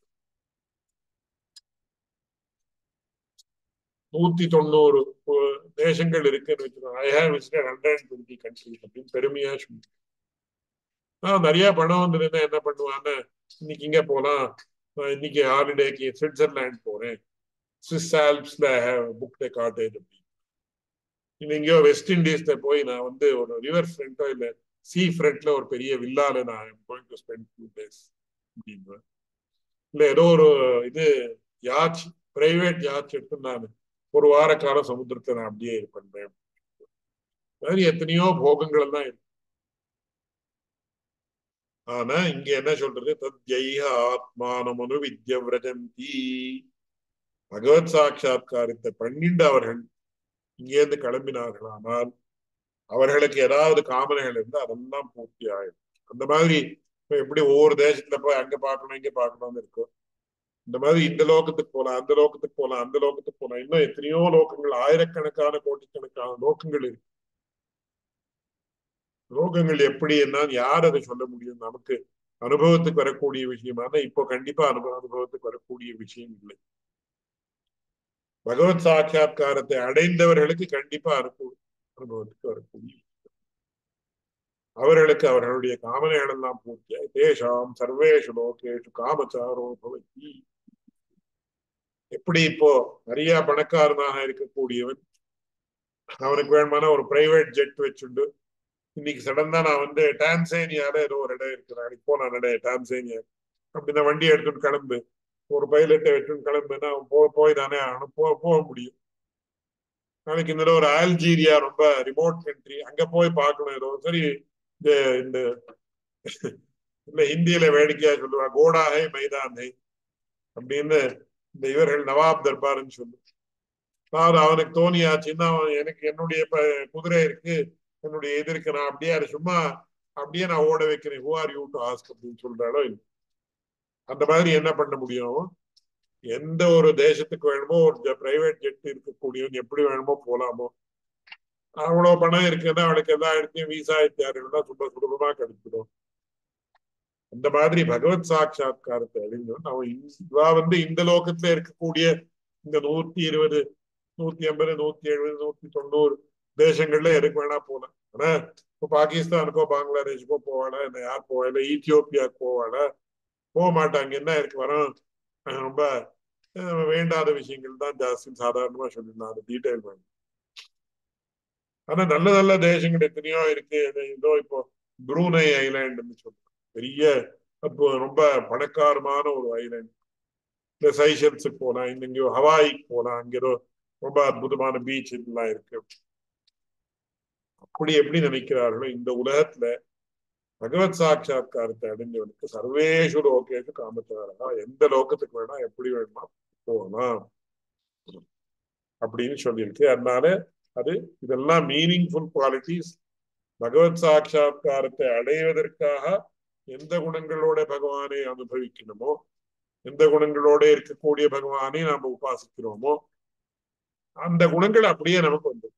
Speaker 1: நூத்தி தொண்ணூறு தேசங்கள் இருக்குன்னு வச்சுக்கோங்க I have visited hundred and twenty countries அப்படின்னு பெருமையா சொல்லி நான் நிறைய பணம் வந்துருந்தா என்ன பண்ணுவான்னு இன்னைக்கு இங்க போலாம் இன்னைக்கு ஹாலிடேக்கு சுவிட்சர்லாண்ட் போறேன் சுவிஸ் ஆல்ப்ஸ்ல புக் காட்டேஜ் அப்படின்னு இன்னும் எங்கேயோ வெஸ்ட் இண்டீஸ்ல போய் நான் வந்து ஒரு ரிவர் ஃப்ரண்ட்டோ இல்ல சி ஃப்ரண்ட்ல ஒரு பெரிய வில்லால நான் going to spend two days அப்படின்னு இல்ல ஏதோ ஒரு இது யாச் பிரைவேட் யாச் எடுத்து நான் ஒரு வார காலம் சமுத்திரத்தை நான் அப்படியே இது பண்றேன் மாதிரி எத்தனையோ போகங்கள் எல்லாம் இருக்கு ஆனா இங்க என்ன சொல்றது தத்யைஹ ஆத்மானமனு வித்ய விரஜந்தி பகவத் சாட்சா்காரத்தை பண்ணிண்டு அவர்கள் இங்கேருந்து கிளம்பினார்களானால் அவர்களுக்கு ஏதாவது காமனைகள் இருந்து அதெல்லாம் பூர்த்தி ஆயிடும் அந்த மாதிரி எப்படி ஒவ்வொரு தேசத்துல போய் அங்க பார்க்கணும் இங்க பார்க்கணும்னு இருக்கும் இந்த மாதிரி இந்த லோகத்துக்கு போலாம் அந்த லோகத்துக்கு போலாம் அந்த லோகத்துக்கு போலாம் இன்னும் எத்தனையோ லோகங்கள் ஆயிரக்கணக்கான கோட்டிக்கணக்கான லோகங்கள் இருக்கு லோகங்கள் எப்படி என்னன்னு யார் அதை சொல்ல முடியும் நமக்கு அனுபவத்துக்கு வரக்கூடிய விஷயம் ஆனா இப்போ கண்டிப்பா அனுபவ அனுபவத்துக்கு வரக்கூடிய விஷயம் இல்லை பகவத் சாட்சா்காரத்தை அடைந்தவர்களுக்கு கண்டிப்பா அனுபவம் அனுபவத்துக்கு வரக்கூடிய அவர்களுக்கு அவர்களுடைய காமனைகள் எல்லாம் பூர்த்தியாய் தேஷாம் சர்வேஷு லோகேஷு காமச்சாரோ பவதி எப்படி இப்போ நிறைய பணக்காரனாக இருக்கக்கூடியவன் அவனுக்கு வேணுமான ஒரு பிரைவேட் ஜெட் வச்சுண்டு இன்னைக்கு சடனா நான் வந்து டான்சேனியால ஏதோ ஒரு இடம் இருக்கு நாளைக்கு போனான் இடம் டான்சேனியா அப்படி நான் வண்டி எடுத்துட்டு கிளம்பு ஒரு பைலட்டை வச்சுட்டு கிளம்புனா அவன் போ போய் தானே ஆகணும் போ போக முடியும் நாளைக்கு இந்த ஒரு ஆல்ஜீரியா ரொம்ப ரிமோட் கண்ட்ரி அங்க போய் பார்க்கணும் ஏதோ சரி இந்த இந்த இல்ல ஹிந்தியில வேடிக்கையா சொல்லுவா கோடாஹை மைதானை அப்படின்னு இந்த இவர்கள் நவாப் தர்பார்னு சொல்லு நான் அவனுக்கு தோணியாச்சுன்னா அவன் எனக்கு என்னுடைய குதிரை இருக்கு என்னுடைய இது இருக்கு நான் அப்படியே அது சும்மா அப்படியே நான் ஓட வைக்கிறேன் who are you to ask அப்படின்னு சொல்றாலோ இல்லை அந்த மாதிரி என்ன பண்ண முடியும் எந்த ஒரு தேசத்துக்கு வேணுமோ ஒரு பிரைவேட் ஜெட் இருக்கக்கூடியவன் எப்படி வேணுமோ போலாமோ அவ்வளவு பணம் இருக்குன்னா அவளுக்கு எல்லா இடத்தையும் விசா இத்தியாரிகள் சும்ப சுலபமா கிடைச்சிடும் அந்த மாதிரி பகவத் சாட்சா்காரத்தை அழிஞ்சவன் அவன் இவா வந்து இந்த லோகத்துல இருக்கக்கூடிய இந்த நூத்தி இருபது நூத்தி ஐம்பது நூத்தி எழுபது நூத்தி தொண்ணூறு தேசங்கள்ல எதுக்கு வேணா போலாம் ஆனா இப்போ பாகிஸ்தானுக்கோ பங்களாதேஷுக்கோ போவாளா இல்லை யார் போவாள ஈத்தியோப்பியாவுக்கு போவாளா போக மாட்டாங்க என்ன இருக்கு வரோம் ரொம்ப வேண்டாத விஷயங்கள் தான் ஜாஸ்தி சாதாரணமா சொல்லிடலாம் அது டீட்டெயில் வேணும் ஆனா நல்ல நல்ல தேசங்கள் எத்தனையோ இருக்கு ஏதோ இப்போ புரூனை ஐலாண்டுன்னு சொல்றோம் பெரிய அப்போ ரொம்ப பணக்காரமான ஒரு ஐலாண்ட் இந்த சைஷல்ஸுக்கு போனா இந்த இங்கேயோ ஹவாய்க்கு போனா அங்க ஏதோ ரொம்ப அற்புதமான பீச் இதெல்லாம் இருக்கு அப்படி எப்படி நினைக்கிறார்களோ இந்த உலகத்துல பகவத் சாட்சா்காரத்தை அடைஞ்சவனுக்கு சர்வேஷு லோகேஷு காமச்சாரா எந்த லோகத்துக்கு வேணா எப்படி வேணுமா போகலாம் அப்படின்னு சொல்லியிருக்கு அதனால அது இதெல்லாம் மீனிங்ஃபுல் குவாலிட்டிஸ் பகவத் சாட்சா்காரத்தை அடைவதற்காக எந்த குணங்களோட பகவானை அனுபவிக்கணுமோ எந்த குணங்களோட இருக்கக்கூடிய பகவானை நாம உபாசிக்கிறோமோ அந்த குணங்கள் அப்படியே நமக்கு வந்து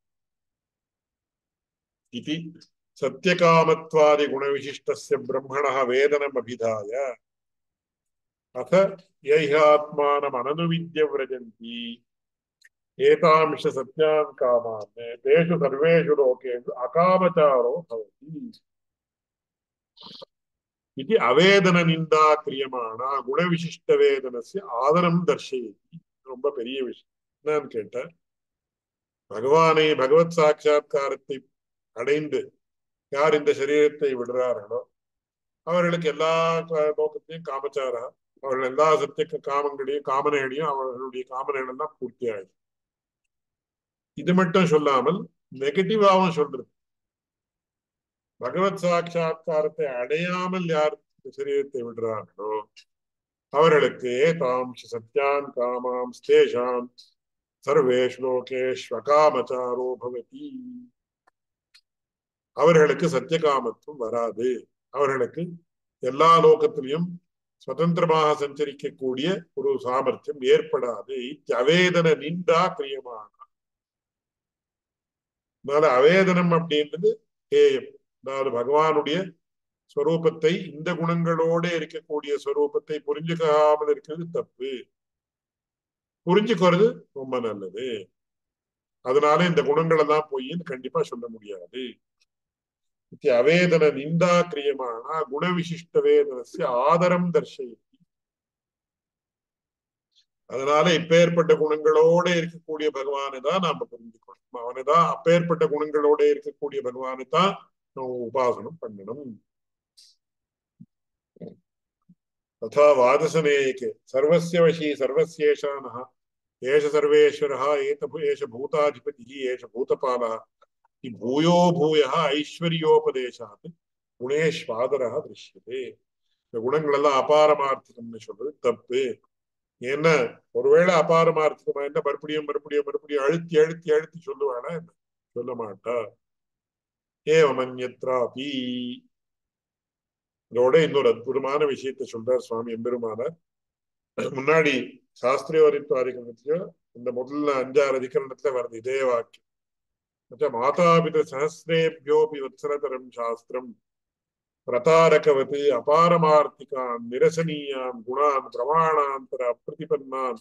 Speaker 1: இது சத்தியகாமத்வாதி குணவிசிஷ்டஸ்ய பிரம்மணः வேதனம் அபிதாய அத யைஹாத்மானம் அனனுவித்ய விரஜந்தி ஏதாம்ச சத்யான் காமான் தேஷு சர்வேஷு லோகேஷு அகாமச்சாரோ பவதி இது அவேதன நிந்தா கிரியமான குணவிசிஷ்ட வேதனस्य ஆதரம் தர்ஷயதி ரொம்ப பெரிய விஷயம் என்னன்னு கேட்ட பகவானை பகவத் சாட்சா்காரத்தை அடைந்து யார் இந்த சரீரத்தை விடுறார்களோ அவர்களுக்கு எல்லா நோக்கத்தையும் காமச்சாரா அவர்கள் எல்லா சத்திய காமங்களையும் காமனைகளையும் அவர்களுடைய காமனைகள் எல்லாம் பூர்த்தி ஆயிடும் இது மட்டும் சொல்லாமல் நெகட்டிவாவும் சொல்றது பகவத் சாட்சா்காரத்தை அடையாமல் யார் சரீரத்தை விடுறார்களோ அவர்களுக்கு தாம் சத்யான் காமாம் ஸ்தேஷாம் சர்வேஷ் லோகேஷ்வகாமச்சாரோ பவதி அவர்களுக்கு சத்தியகாமத்துவம் வராது அவர்களுக்கு எல்லா லோகத்திலையும் சுதந்திரமாக சஞ்சரிக்கக்கூடிய ஒரு சாமர்த்தியம் ஏற்படாது அவேதன நிந்தா கிரியமான அதனால அவேதனம் அப்படின்றது ஹேயம் அதாவது பகவானுடைய ஸ்வரூபத்தை இந்த குணங்களோட இருக்கக்கூடிய ஸ்வரூபத்தை புரிஞ்சுக்காமல் இருக்கிறது தப்பு புரிஞ்சுக்கிறது ரொம்ப நல்லது அதனால இந்த குணங்கள் எல்லாம் பொய்ன்னு கண்டிப்பா சொல்ல முடியாது அவேதன நிந்தா கிரியமான குணவிசிஷ்ட வேதனசிய ஆதரம் தர்ஷயதி அதனால இப்பேற்பட்ட குணங்களோட இருக்கக்கூடிய பகவானை தான் நாம புரிஞ்சுக்கணும் அவனை தான் அப்பேற்பட்ட குணங்களோட இருக்கக்கூடிய பகவானை தான் நம்ம உபாசனம் பண்ணணும் तथा वादसनेयके सर्वस्य वशी सर्वस्येषानः एष सर्वेश्वरः एत एष भूताधिपतिः एष भूतपालः भूयो भूयः ஐஸ்வர்யோபதேசாத் குணேஷ்வாதரா திருஷ்யதே இந்த குணங்கள் எல்லாம் அபாரமார்த்திகம்னு சொல்றது தப்பு ஏன்னா ஒருவேளை அபாரமார்த்திகமா என்ன மறுபடியும் மறுபடியும் மறுபடியும் அழுத்தி அழுத்தி அழுத்தி சொல்லுவானா என்ன சொல்ல மாட்டா ஏவமன்யத்ராபி இதோட இன்னொரு அற்புதமான விஷயத்தை சொல்றார் சுவாமி எம்பெருமானார் முன்னாடி சாஸ்திரியோரித்வாரிகத்துல இந்த முதல்ல அஞ்சாறு அதிகரணத்துல வருது இதே வாக்கியம் மாதாபித சஹசிரேபியோபி வத்சரதரம் சாஸ்திரம் பிரதாரகவத் அபாரமார்த்திகான் நிரசனீயான் குணான் பிரமாணாந்தர அப்பிரதிபன்னான்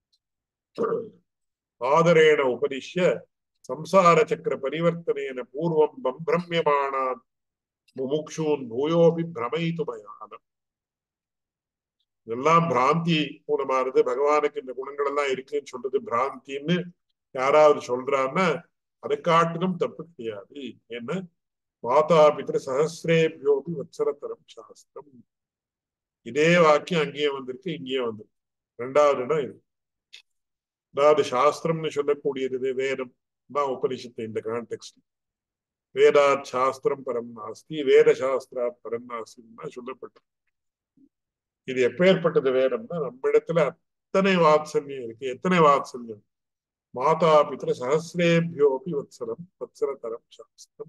Speaker 1: ஆதரேண உபதிஷ்ய சம்சார சக்கர பரிவர்த்தனேன பூர்வம் பம்பிரமியமானான் முமுக்ஷூன் பூயோபி பிரமைத்துமயானம் இதெல்லாம் பிராந்தி மூலமானது பகவானுக்கு இந்த குணங்கள் எல்லாம் இருக்குன்னு சொல்றது பிராந்தின்னு யாராவது சொல்றான்னா அதை காட்டிலும் தப்பு கிடையாது என்ன மாதா பித்திர சஹசிரேபியோபி வத்சரத்தரம் சாஸ்திரம் இதே வாக்கியம் அங்கேயே வந்திருக்கு இங்கேயே வந்திருக்கு ரெண்டாவது இடம் இது அதாவது சாஸ்திரம்னு சொல்லக்கூடியது வேதம் தான் உபனிஷத்து இந்த கான்டெக்ட் வேதாத் சாஸ்திரம் பரம் நாஸ்தி வேத சாஸ்திராத் பரம் நாஸ்தின்னா சொல்லப்பட்டது இது எப்பேற்பட்டது வேதம்னா நம்ம இடத்துல அத்தனை வாத்சல்யம் இருக்கு எத்தனை வாத்சல்யம் மாதா பித்திர சஹசிரேபியோபி வத்சரம் வத்சரதரம் சாஸ்திரம்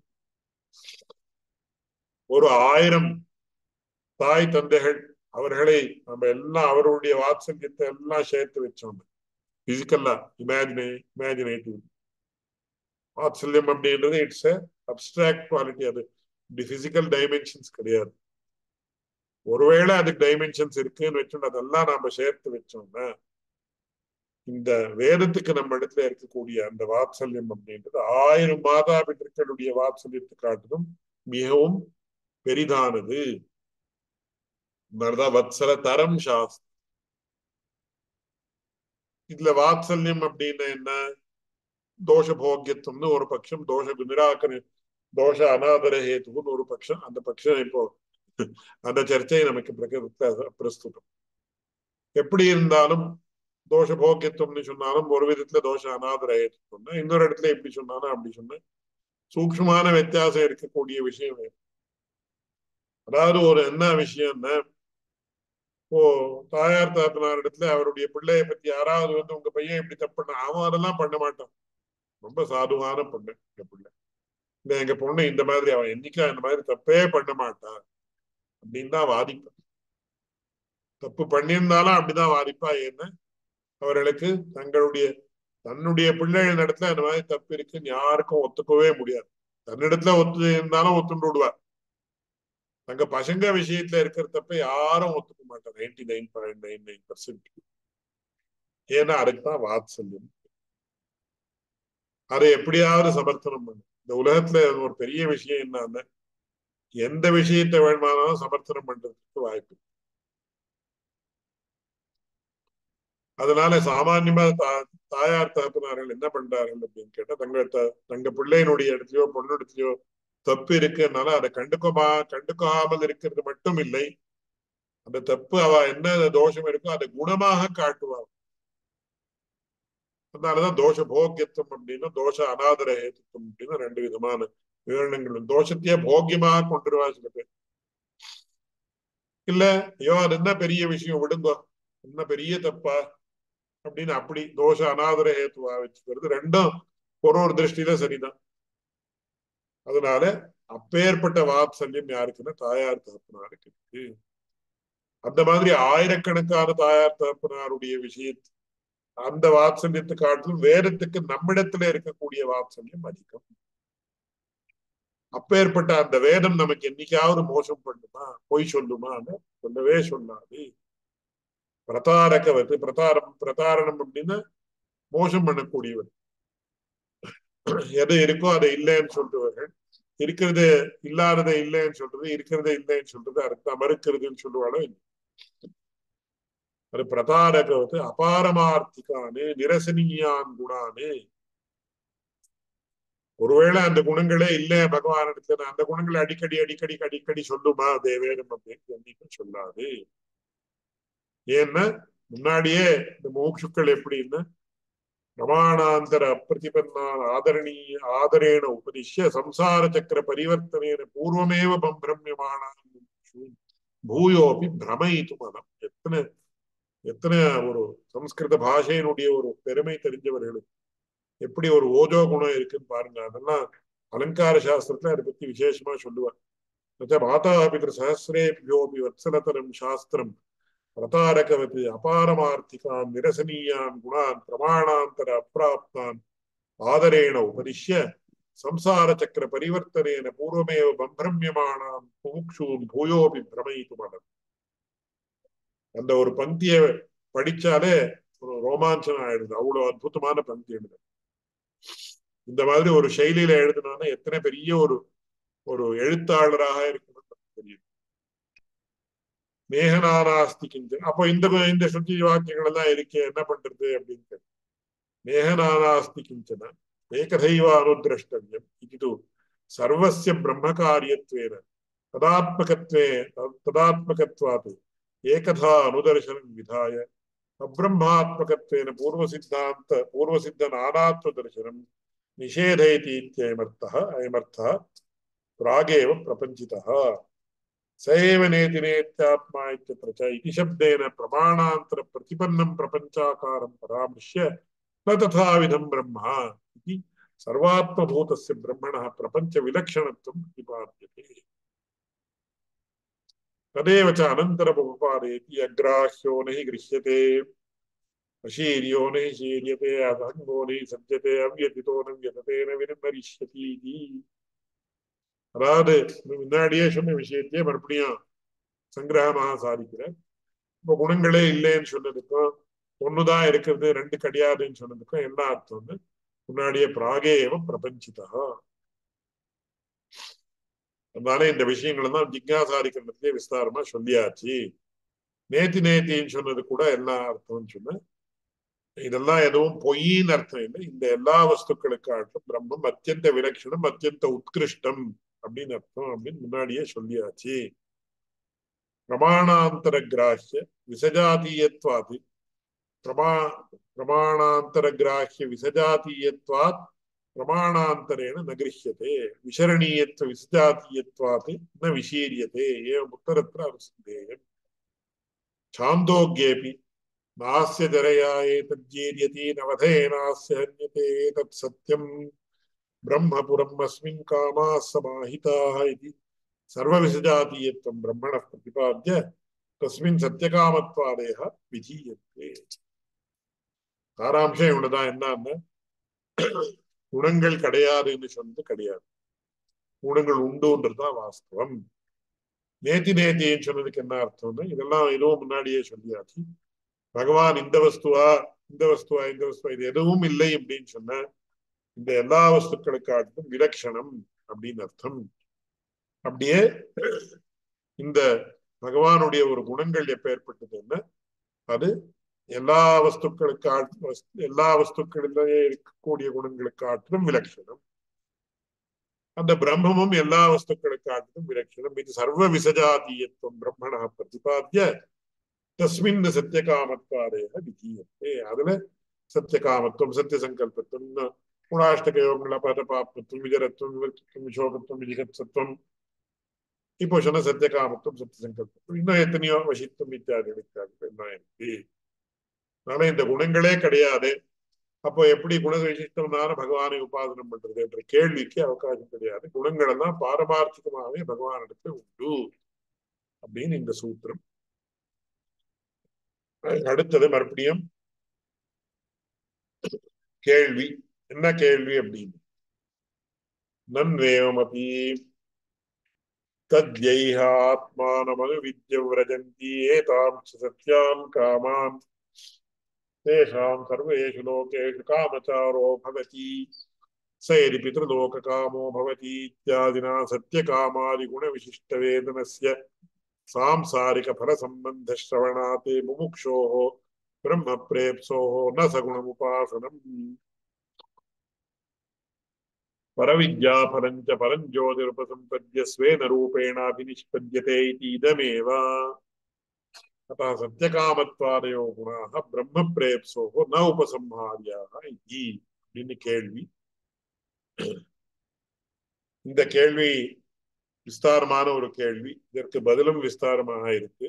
Speaker 1: ஒரு ஆயிரம் தாய் தந்தைகள் அவர்களை நம்ம எல்லாம் அவருடைய வாத்சல்யத்தை எல்லாம் சேர்த்து வச்சோம் பிசிக்கல்லா இமேஜினே இமேஜினேட்டிவ் வாத்சல்யம் அப்படின்றது இட்ஸ் அப்டிராக்ட் குவாலிட்டி அது பிசிக்கல் டைமென்ஷன்ஸ் கிடையாது ஒருவேளை அதுக்கு டைமென்ஷன்ஸ் இருக்குன்னு வச்சோம் அதெல்லாம் நாம சேர்த்து வச்சோம்னா இந்த வேதத்துக்கு நம்ம இடத்துல இருக்கக்கூடிய அந்த வாத்சல்யம் அப்படின்றது ஆயிரம் மாதா பிதர்களுடைய வாத்சல்யத்தை காட்டிலும் மிகவும் பெரிதானது மாதிரிதான் வத்சல தரம் சாஸ்திரம் இதுல வாத்சல்யம் அப்படின்னு என்ன தோஷ போக்கியத்துவம்னு ஒரு பட்சம் தோஷ நிராகரி தோஷ அநாதர ஹேத்துன்னு ஒரு பட்சம் அந்த பட்சம் இப்போ அந்த சர்ச்சை நமக்கு பிரஸ்துதம் எப்படி இருந்தாலும் தோஷ போக்கியத்துவம்னு சொன்னாலும் ஒரு விதத்துல தோஷ அநாதர ஹேத்துவம்னா இன்னொரு இடத்துல எப்படி சொன்னாலும் அப்படி சொன்ன சூக்ஷ்மமான வித்தியாசம் இருக்கக்கூடிய விஷயம் அதாவது ஒரு என்ன விஷயம்னா ஓ தாயார் தாத்தனார் இடத்துல அவருடைய பிள்ளைய பத்தி யாராவது வந்து உங்க பையன் இப்படி தப்பு பண்ண அவன் அதெல்லாம் பண்ண மாட்டான் ரொம்ப சாதுவான பொண்ணு எங்க பிள்ளை இல்ல எங்க பொண்ணு இந்த மாதிரி அவன் என்னைக்கும் இந்த மாதிரி தப்பே பண்ண மாட்டான் அப்படின்னு தான் வாதிப்பான் தப்பு பண்ணியிருந்தாலும் அப்படிதான் வாதிப்பா ஏன்னா அவர்களுக்கு தங்களுடைய தன்னுடைய பிள்ளைகள் இடத்துல அந்த மாதிரி தப்பு இருக்குன்னு யாருக்கும் ஒத்துக்கவே முடியாது தன்னிடத்துல ஒத்து இருந்தாலும் ஒத்துண்டு விடுவார் தங்க பசங்க விஷயத்துல இருக்கிற தப்ப யாரும் ஒத்துக்க மாட்டாங்க ninety nine point nine nine percent ஏன்னா அதுக்குதான் வாத்சல்யம் அதை எப்படியாவது சமர்த்தனம் பண்ணு இந்த உலகத்துல ஒரு பெரிய விஷயம் என்னன்னா எந்த விஷயத்தை வேணுமானாலும் சமர்த்தனம் பண்றதுக்கு வாய்ப்பு அதனால சாமான்யமா தா தாயார் தகப்பனார்கள் என்ன பண்றார்கள் அப்படின்னு கேட்டா தங்க தங்க பிள்ளையினுடைய இடத்துலயோ பொண்ணு இடத்துலயோ தப்பு இருக்குனால அதை கண்டுக்கமா கண்டுக்காமல் இருக்கிறது மட்டும் இல்லை அந்த தப்பு அவ என்ன தோஷம் இருக்கோ அதை குணமாக காட்டுவாள் அதனாலதான் தோஷ போக்கியத்துவம் அப்படின்னா தோஷ அநாதர ஹேத்துவம் அப்படின்னு ரெண்டு விதமான விவரணங்கள் தோஷத்தையே போக்கியமாக கொண்டுருவா சில பேர் இல்ல ஐயோ அது என்ன பெரிய விஷயம் விடுங்கோ என்ன பெரிய தப்பா அப்படின்னு அப்படி தோஷ அநாதர ஹேத்துவா வச்சுக்கிறது ரெண்டும் ஒரு ஒரு திருஷ்டியில சரிதான் அதனால அப்பேற்பட்ட வாத்சல்யம் யாருக்குன்னா தாயார் தகப்பனாருக்கு இருக்கு அந்த மாதிரி ஆயிரக்கணக்கான தாயார் தகப்பனாருடைய விஷயத்து அந்த வாத்சல்யத்தை காட்டிலும் வேதத்துக்கு நம்மிடத்துல இருக்கக்கூடிய வாத்சல்யம் அதிகம் அப்பேற்பட்ட அந்த வேதம் நமக்கு என்னைக்காவது மோசம் பண்ணுமா பொய் சொல்லுமா சொல்லவே சொல்லாது பிரதாரக வந்து பிரதாரம் பிரதாரணம் அப்படின்னா மோசம் பண்ணக்கூடியவர் எது இருக்கோ அதை இல்லைன்னு சொல்றவர்கள் இருக்கிறது இல்லாதத இல்லைன்னு சொல்றது இருக்கிறத இல்லைன்னு சொல்றது அடுத்த மறுக்கிறதுன்னு சொல்லுவாளோ அது பிரதாரக வந்து அபாரமார்த்திகானு நிரசனியான் குணானு ஒருவேளை அந்த குணங்களே இல்லை பகவான் இடத்துல அந்த குணங்களை அடிக்கடி அடிக்கடி அடிக்கடி சொல்லுமா தேவேனம் அப்படின்னு என்னைக்கும் சொல்லாது ஏன்னா முன்னாடியே இந்த மோக்ஷுக்கள் எப்படின்னு பிரமாணாந்தர அப்பிரதிபன்னான் ஆதரணீய ஆதரேன உபதிஷ்ய சம்சார சக்கர பரிவர்த்தனேன பூர்வமேவ பம்பிரமியமானான் பூயோபி பிரமயித்து மனம் எத்தனை எத்தனை ஒரு சம்ஸ்கிருத பாஷையினுடைய ஒரு பெருமை தெரிஞ்சவர்களுக்கு எப்படி ஒரு ஓஜோ குணம் இருக்குன்னு பாருங்க அதெல்லாம் அலங்கார சாஸ்திரத்துல அதை பத்தி விசேஷமா சொல்லுவார் மாதா பிதர் சஹசிரேபியோபி வத்சலதரம் சாஸ்திரம் பிரதாரகவத் அபாரமார்த்திகான் நிரசனீயான் குணான் பிரமாணாந்தர அப்பிராப்தான் ஆதரேண உபதிஷ்ய சம்சார சக்கர பரிவர்த்தனேன பூர்வமேவ பம்பிரமியமானாம் முமுக்ஷூன் பூயோபி பிரமயித்து மனம் அந்த ஒரு பங்கிய படிச்சாலே ஒரு ரோமாஞ்சனம் ஆயிடுது அவ்வளவு அற்புதமான பங்கி எழுது இந்த மாதிரி ஒரு செயலியில எழுதுனானா எத்தனை பெரிய ஒரு ஒரு எழுத்தாளராக இருக்கணும்னு தெரியும் மேகநானாஸ்தி கிஞ்சன் அப்போ இந்த இந்த சுத்தி வாக்கியங்கள் எல்லாம் இருக்கே என்ன பண்றது அப்படின்னு மேகநானாஸ்தி கிஞ்சன ஏகதைவ அனுதிரஷ்டவியம் இது சர்வசிய பிரம்ம காரியத்வேன ததாத்மகத்வே ததாத்மகத்வாத் ஏகதா அனுதர்சனம் விதாய அப்ரஹ்மாத்மகத்வேன பூர்வசித்தாந்த பூர்வசித்த நானாத்வ தர்சனம் நிஷேதயதி இத்தியமர்த்தः அயமர்த்தः प्रागेव प्रपञ्चितः स एव नेति नेत्यात्मा इत्यत्र च इति शब्देन प्रमाणान्तरप्रतिपन्नं प्रपञ्चाकारं परामृश्य न तथाविधं ब्रह्म इति सर्वात्मभूतस्य ब्रह्मणः प्रपञ्चविलक्षणत्वं प्रतिपाद्यते तदेव च अनन्तरमुपपादयति अग्राह्यो न हि गृह्यते अशीर्यो न हि शीर्यते असङ्गो न हि सज्जते अव्यतितो न व्यतते न विनिर्मरिष्यति इति அதாவது முன்னாடியே சொன்ன விஷயத்தையே மறுபடியும் சங்கிரகமாக சாதிக்கிறேன் இப்போ குணங்களே இல்லைன்னு சொன்னதுக்கும் ஒண்ணுதான் இருக்கிறது ரெண்டு கிடையாதுன்னு சொன்னதுக்கும் என்ன அர்த்தம்னு முன்னாடியே பிராகேவ பிரபஞ்சிதா அதனால இந்த விஷயங்கள் தான் ஜிக்னாசாதிக்கிறதுலயே விஸ்தாரமா சொல்லியாச்சு நேத்தி நேத்தின்னு சொன்னது கூட எல்லா அர்த்தம்னு சொன்ன இதெல்லாம் எதுவும் பொய்ன்னு அர்த்தம் இல்லை இந்த எல்லா வஸ்துக்களுக்காட்டும் பிரம்மம் அத்தியந்த விலட்சணம் அத்தியந்த உத்கிருஷ்டம் அப்படின்னு அர்த்தம் அப்படின்னு முன்னாடியே சொல்லியாச்சு பிரமாணாந்தர கிராஹ்ய விசஜாதீயத்வாது பிரமா பிரமாணாந்தர கிராஹ்ய விசஜாதீயத்வாத் பிரமாணாந்தரேன ந கிரஹியதே விசரணீயத்துவ விசஜாதீயத்வாத் ந விசீரியதே ஏவம் உத்தரத்திர அனுசந்தேயம் சாந்தோக்கியேபி नास्य जरया एतज्जेर्यति नवधेनास्य हन्यते एतत् सत्यम् ब्रह्मपुरम् अस्मिन् कामाः समाहिताः इति सर्वविसजातीयत्वं ब्रह्मणः प्रतिपाद्य तस्मिन् சத்தியகாமத்வாதேக விதீயத்தே சாராம்சம் இவ்வளவுதான் என்னன்னா குணங்கள் கிடையாதுன்னு சொன்னது கிடையாது குணங்கள் உண்டுன்றதுதான் வாஸ்தவம் நேத்தி நேத்தின்னு சொன்னதுக்கு என்ன அர்த்தம்னு இதெல்லாம் இதுவும் முன்னாடியே சொல்லியாச்சு பகவான் இந்த வஸ்துவா இந்த வஸ்துவா இந்த வஸ்துவா இது எதுவும் இல்லை அப்படின்னு சொன்ன இந்த எல்லா வஸ்துக்களுக்காட்டும் விலட்சணம் அப்படின்னு அர்த்தம் அப்படியே இந்த பகவானுடைய ஒரு குணங்கள் எப்ப ஏற்பட்டதுன்னா அது எல்லா வஸ்துக்களுக்கு எல்லா வஸ்துக்களிலேயே இருக்கக்கூடிய குணங்களுக்காட்டிலும் விலட்சணம் அந்த பிரம்மமும் எல்லா வஸ்துக்களுக்காட்டிலும் விலட்சணம் இது சர்வ விசஜாதீயத்துவம் பிரம்மணா பிரதிபாத்திய தஸ்மின் சத்தியகாமத்வாதேக விதீயத்தே அதுல சத்தியகாமத்துவம் சத்திய சங்கல்பத்துவம் குணாஷ்டக யோகங்கள பதபாப்தத்துவம் விஜரத்துவம் விவர்த்தத்துவம் விசோகத்துவம் விஜிகத்சத்துவம் இப்போ சொன்ன சத்தியகாமத்துவம் சத்திய சங்கல்பத்துவம் இன்னும் எத்தனையோ வசித்துவம் இத்தியாதி இத்தியாதி என்ன இருக்கு அதனால இந்த குணங்களே கிடையாது அப்போ எப்படி குண விசிஷ்டம்னால பகவானை உபாசனம் பண்றது என்ற கேள்விக்கு அவகாசம் கிடையாது குணங்கள் எல்லாம் பாரமார்த்திகமாகவே பகவானிடத்துல உண்டு அப்படின்னு இந்த சூத்திரம் அடுத்தது மறுபடியும் கேள்வி என்ன கேள்வி அப்படின்னு நன்வேவமபி தத்யைஹ ஆத்மானமனு வித்யவிரஜந்தி ஏதாம் சத்யான் காமான் தேஷாம் சர்வேஷு லோகேஷு காமச்சாரோ பவதி स यदि पितृलोककामो भवति इत्यादिना सत्यकामादिगुणविशिष्टवेदनस्य सांसारिकफलसम्बन्धश्रवणात् मुमुक्षोः ब्रह्मप्रेप्सोः न सगुणमुपासनम् परविद्याफलञ्च परं ज्योतिरुपसम्पद्य स्वेन रूपेणाभिनिष्पद्यते इति इदमेव अतः सत्यकामत्वादयो गुणाः ब्रह्मप्रेप्सोः न उपसंहार्याः इति அப்படின்னு கேள்வி இந்த கேள்வி விஸ்தாரமான ஒரு கேள்வி இதற்கு பதிலும் விஸ்தாரமாக இருக்கு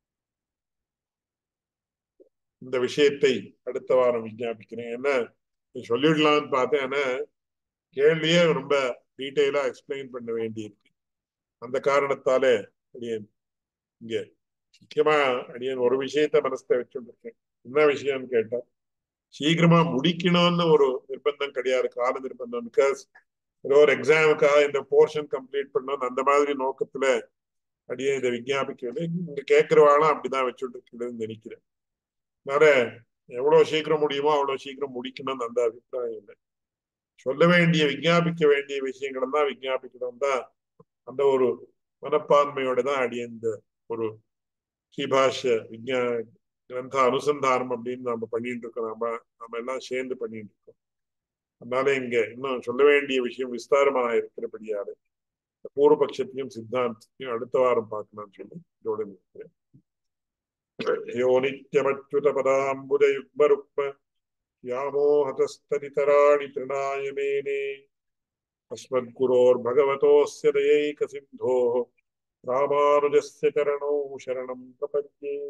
Speaker 1: இந்த விஷயத்தை அடுத்த வாரம் விஞ்ஞாபிக்கிறேன் என்ன சொல்லிடலாம்னு பார்த்தேன் ஆனா கேள்வியே ரொம்ப டீட்டெயிலா எக்ஸ்பிளைன் பண்ண வேண்டியிருக்கு அந்த காரணத்தாலே அடியன் இங்க முக்கியமா அடியன் ஒரு விஷயத்த மனசுல வச்சுருக்கேன் என்ன விஷயம்னு கேட்டா சீக்கிரமா முடிக்கணும்னு ஒரு நிர்பந்தம் கிடையாது கால நிர்பந்தம் பிகாஸ் ஏதோ ஒரு எக்ஸாமுக்காக இந்த போர்ஷன் கம்ப்ளீட் பண்ணணும் அந்த மாதிரி நோக்கத்துல அடியே இதை விஞ்ஞாபிக்கிறது இங்க கேட்கிறவாளும் அப்படிதான் வச்சுட்டு இருக்குதுன்னு நினைக்கிறேன் அதனால எவ்வளவு சீக்கிரம் முடியுமோ அவ்வளவு சீக்கிரம் முடிக்கணும்னு அந்த அபிப்பிராயம் இல்லை சொல்ல வேண்டிய விஞ்ஞாபிக்க வேண்டிய விஷயங்களை தான் விஞ்ஞாபிக்கணும் தான் அந்த ஒரு மனப்பான்மையோட தான் அடிய இந்த ஒரு ஸ்ரீபாஷ விஞ்ஞா கிரந்த அனுசந்தானம் அப்படின்னு நம்ம பண்ணிட்டு இருக்கோம் நம்ம நம்ம எல்லாம் சேர்ந்து பண்ணிட்டு இருக்கோம் அதனால இங்க இன்னும் சொல்ல வேண்டிய விஷயம் விஸ்தாரமாக இருக்கிறபடியால பூர்வபட்சத்தையும் சித்தாந்தத்தையும் அடுத்த வாரம் பார்க்கலாம்னு சொல்லி இதோட நிற்கிறேன் யோ நித்யமச்சுத பதாம்புஜ யுக்ம ருக்ம व्यामोहतस्तदितराणि तृणाय मेने अस्मद्गुरोर्भगवतोऽस्य दयैकसिन्धोः रामानुजस्य चरणौ शरणं प्रपद्ये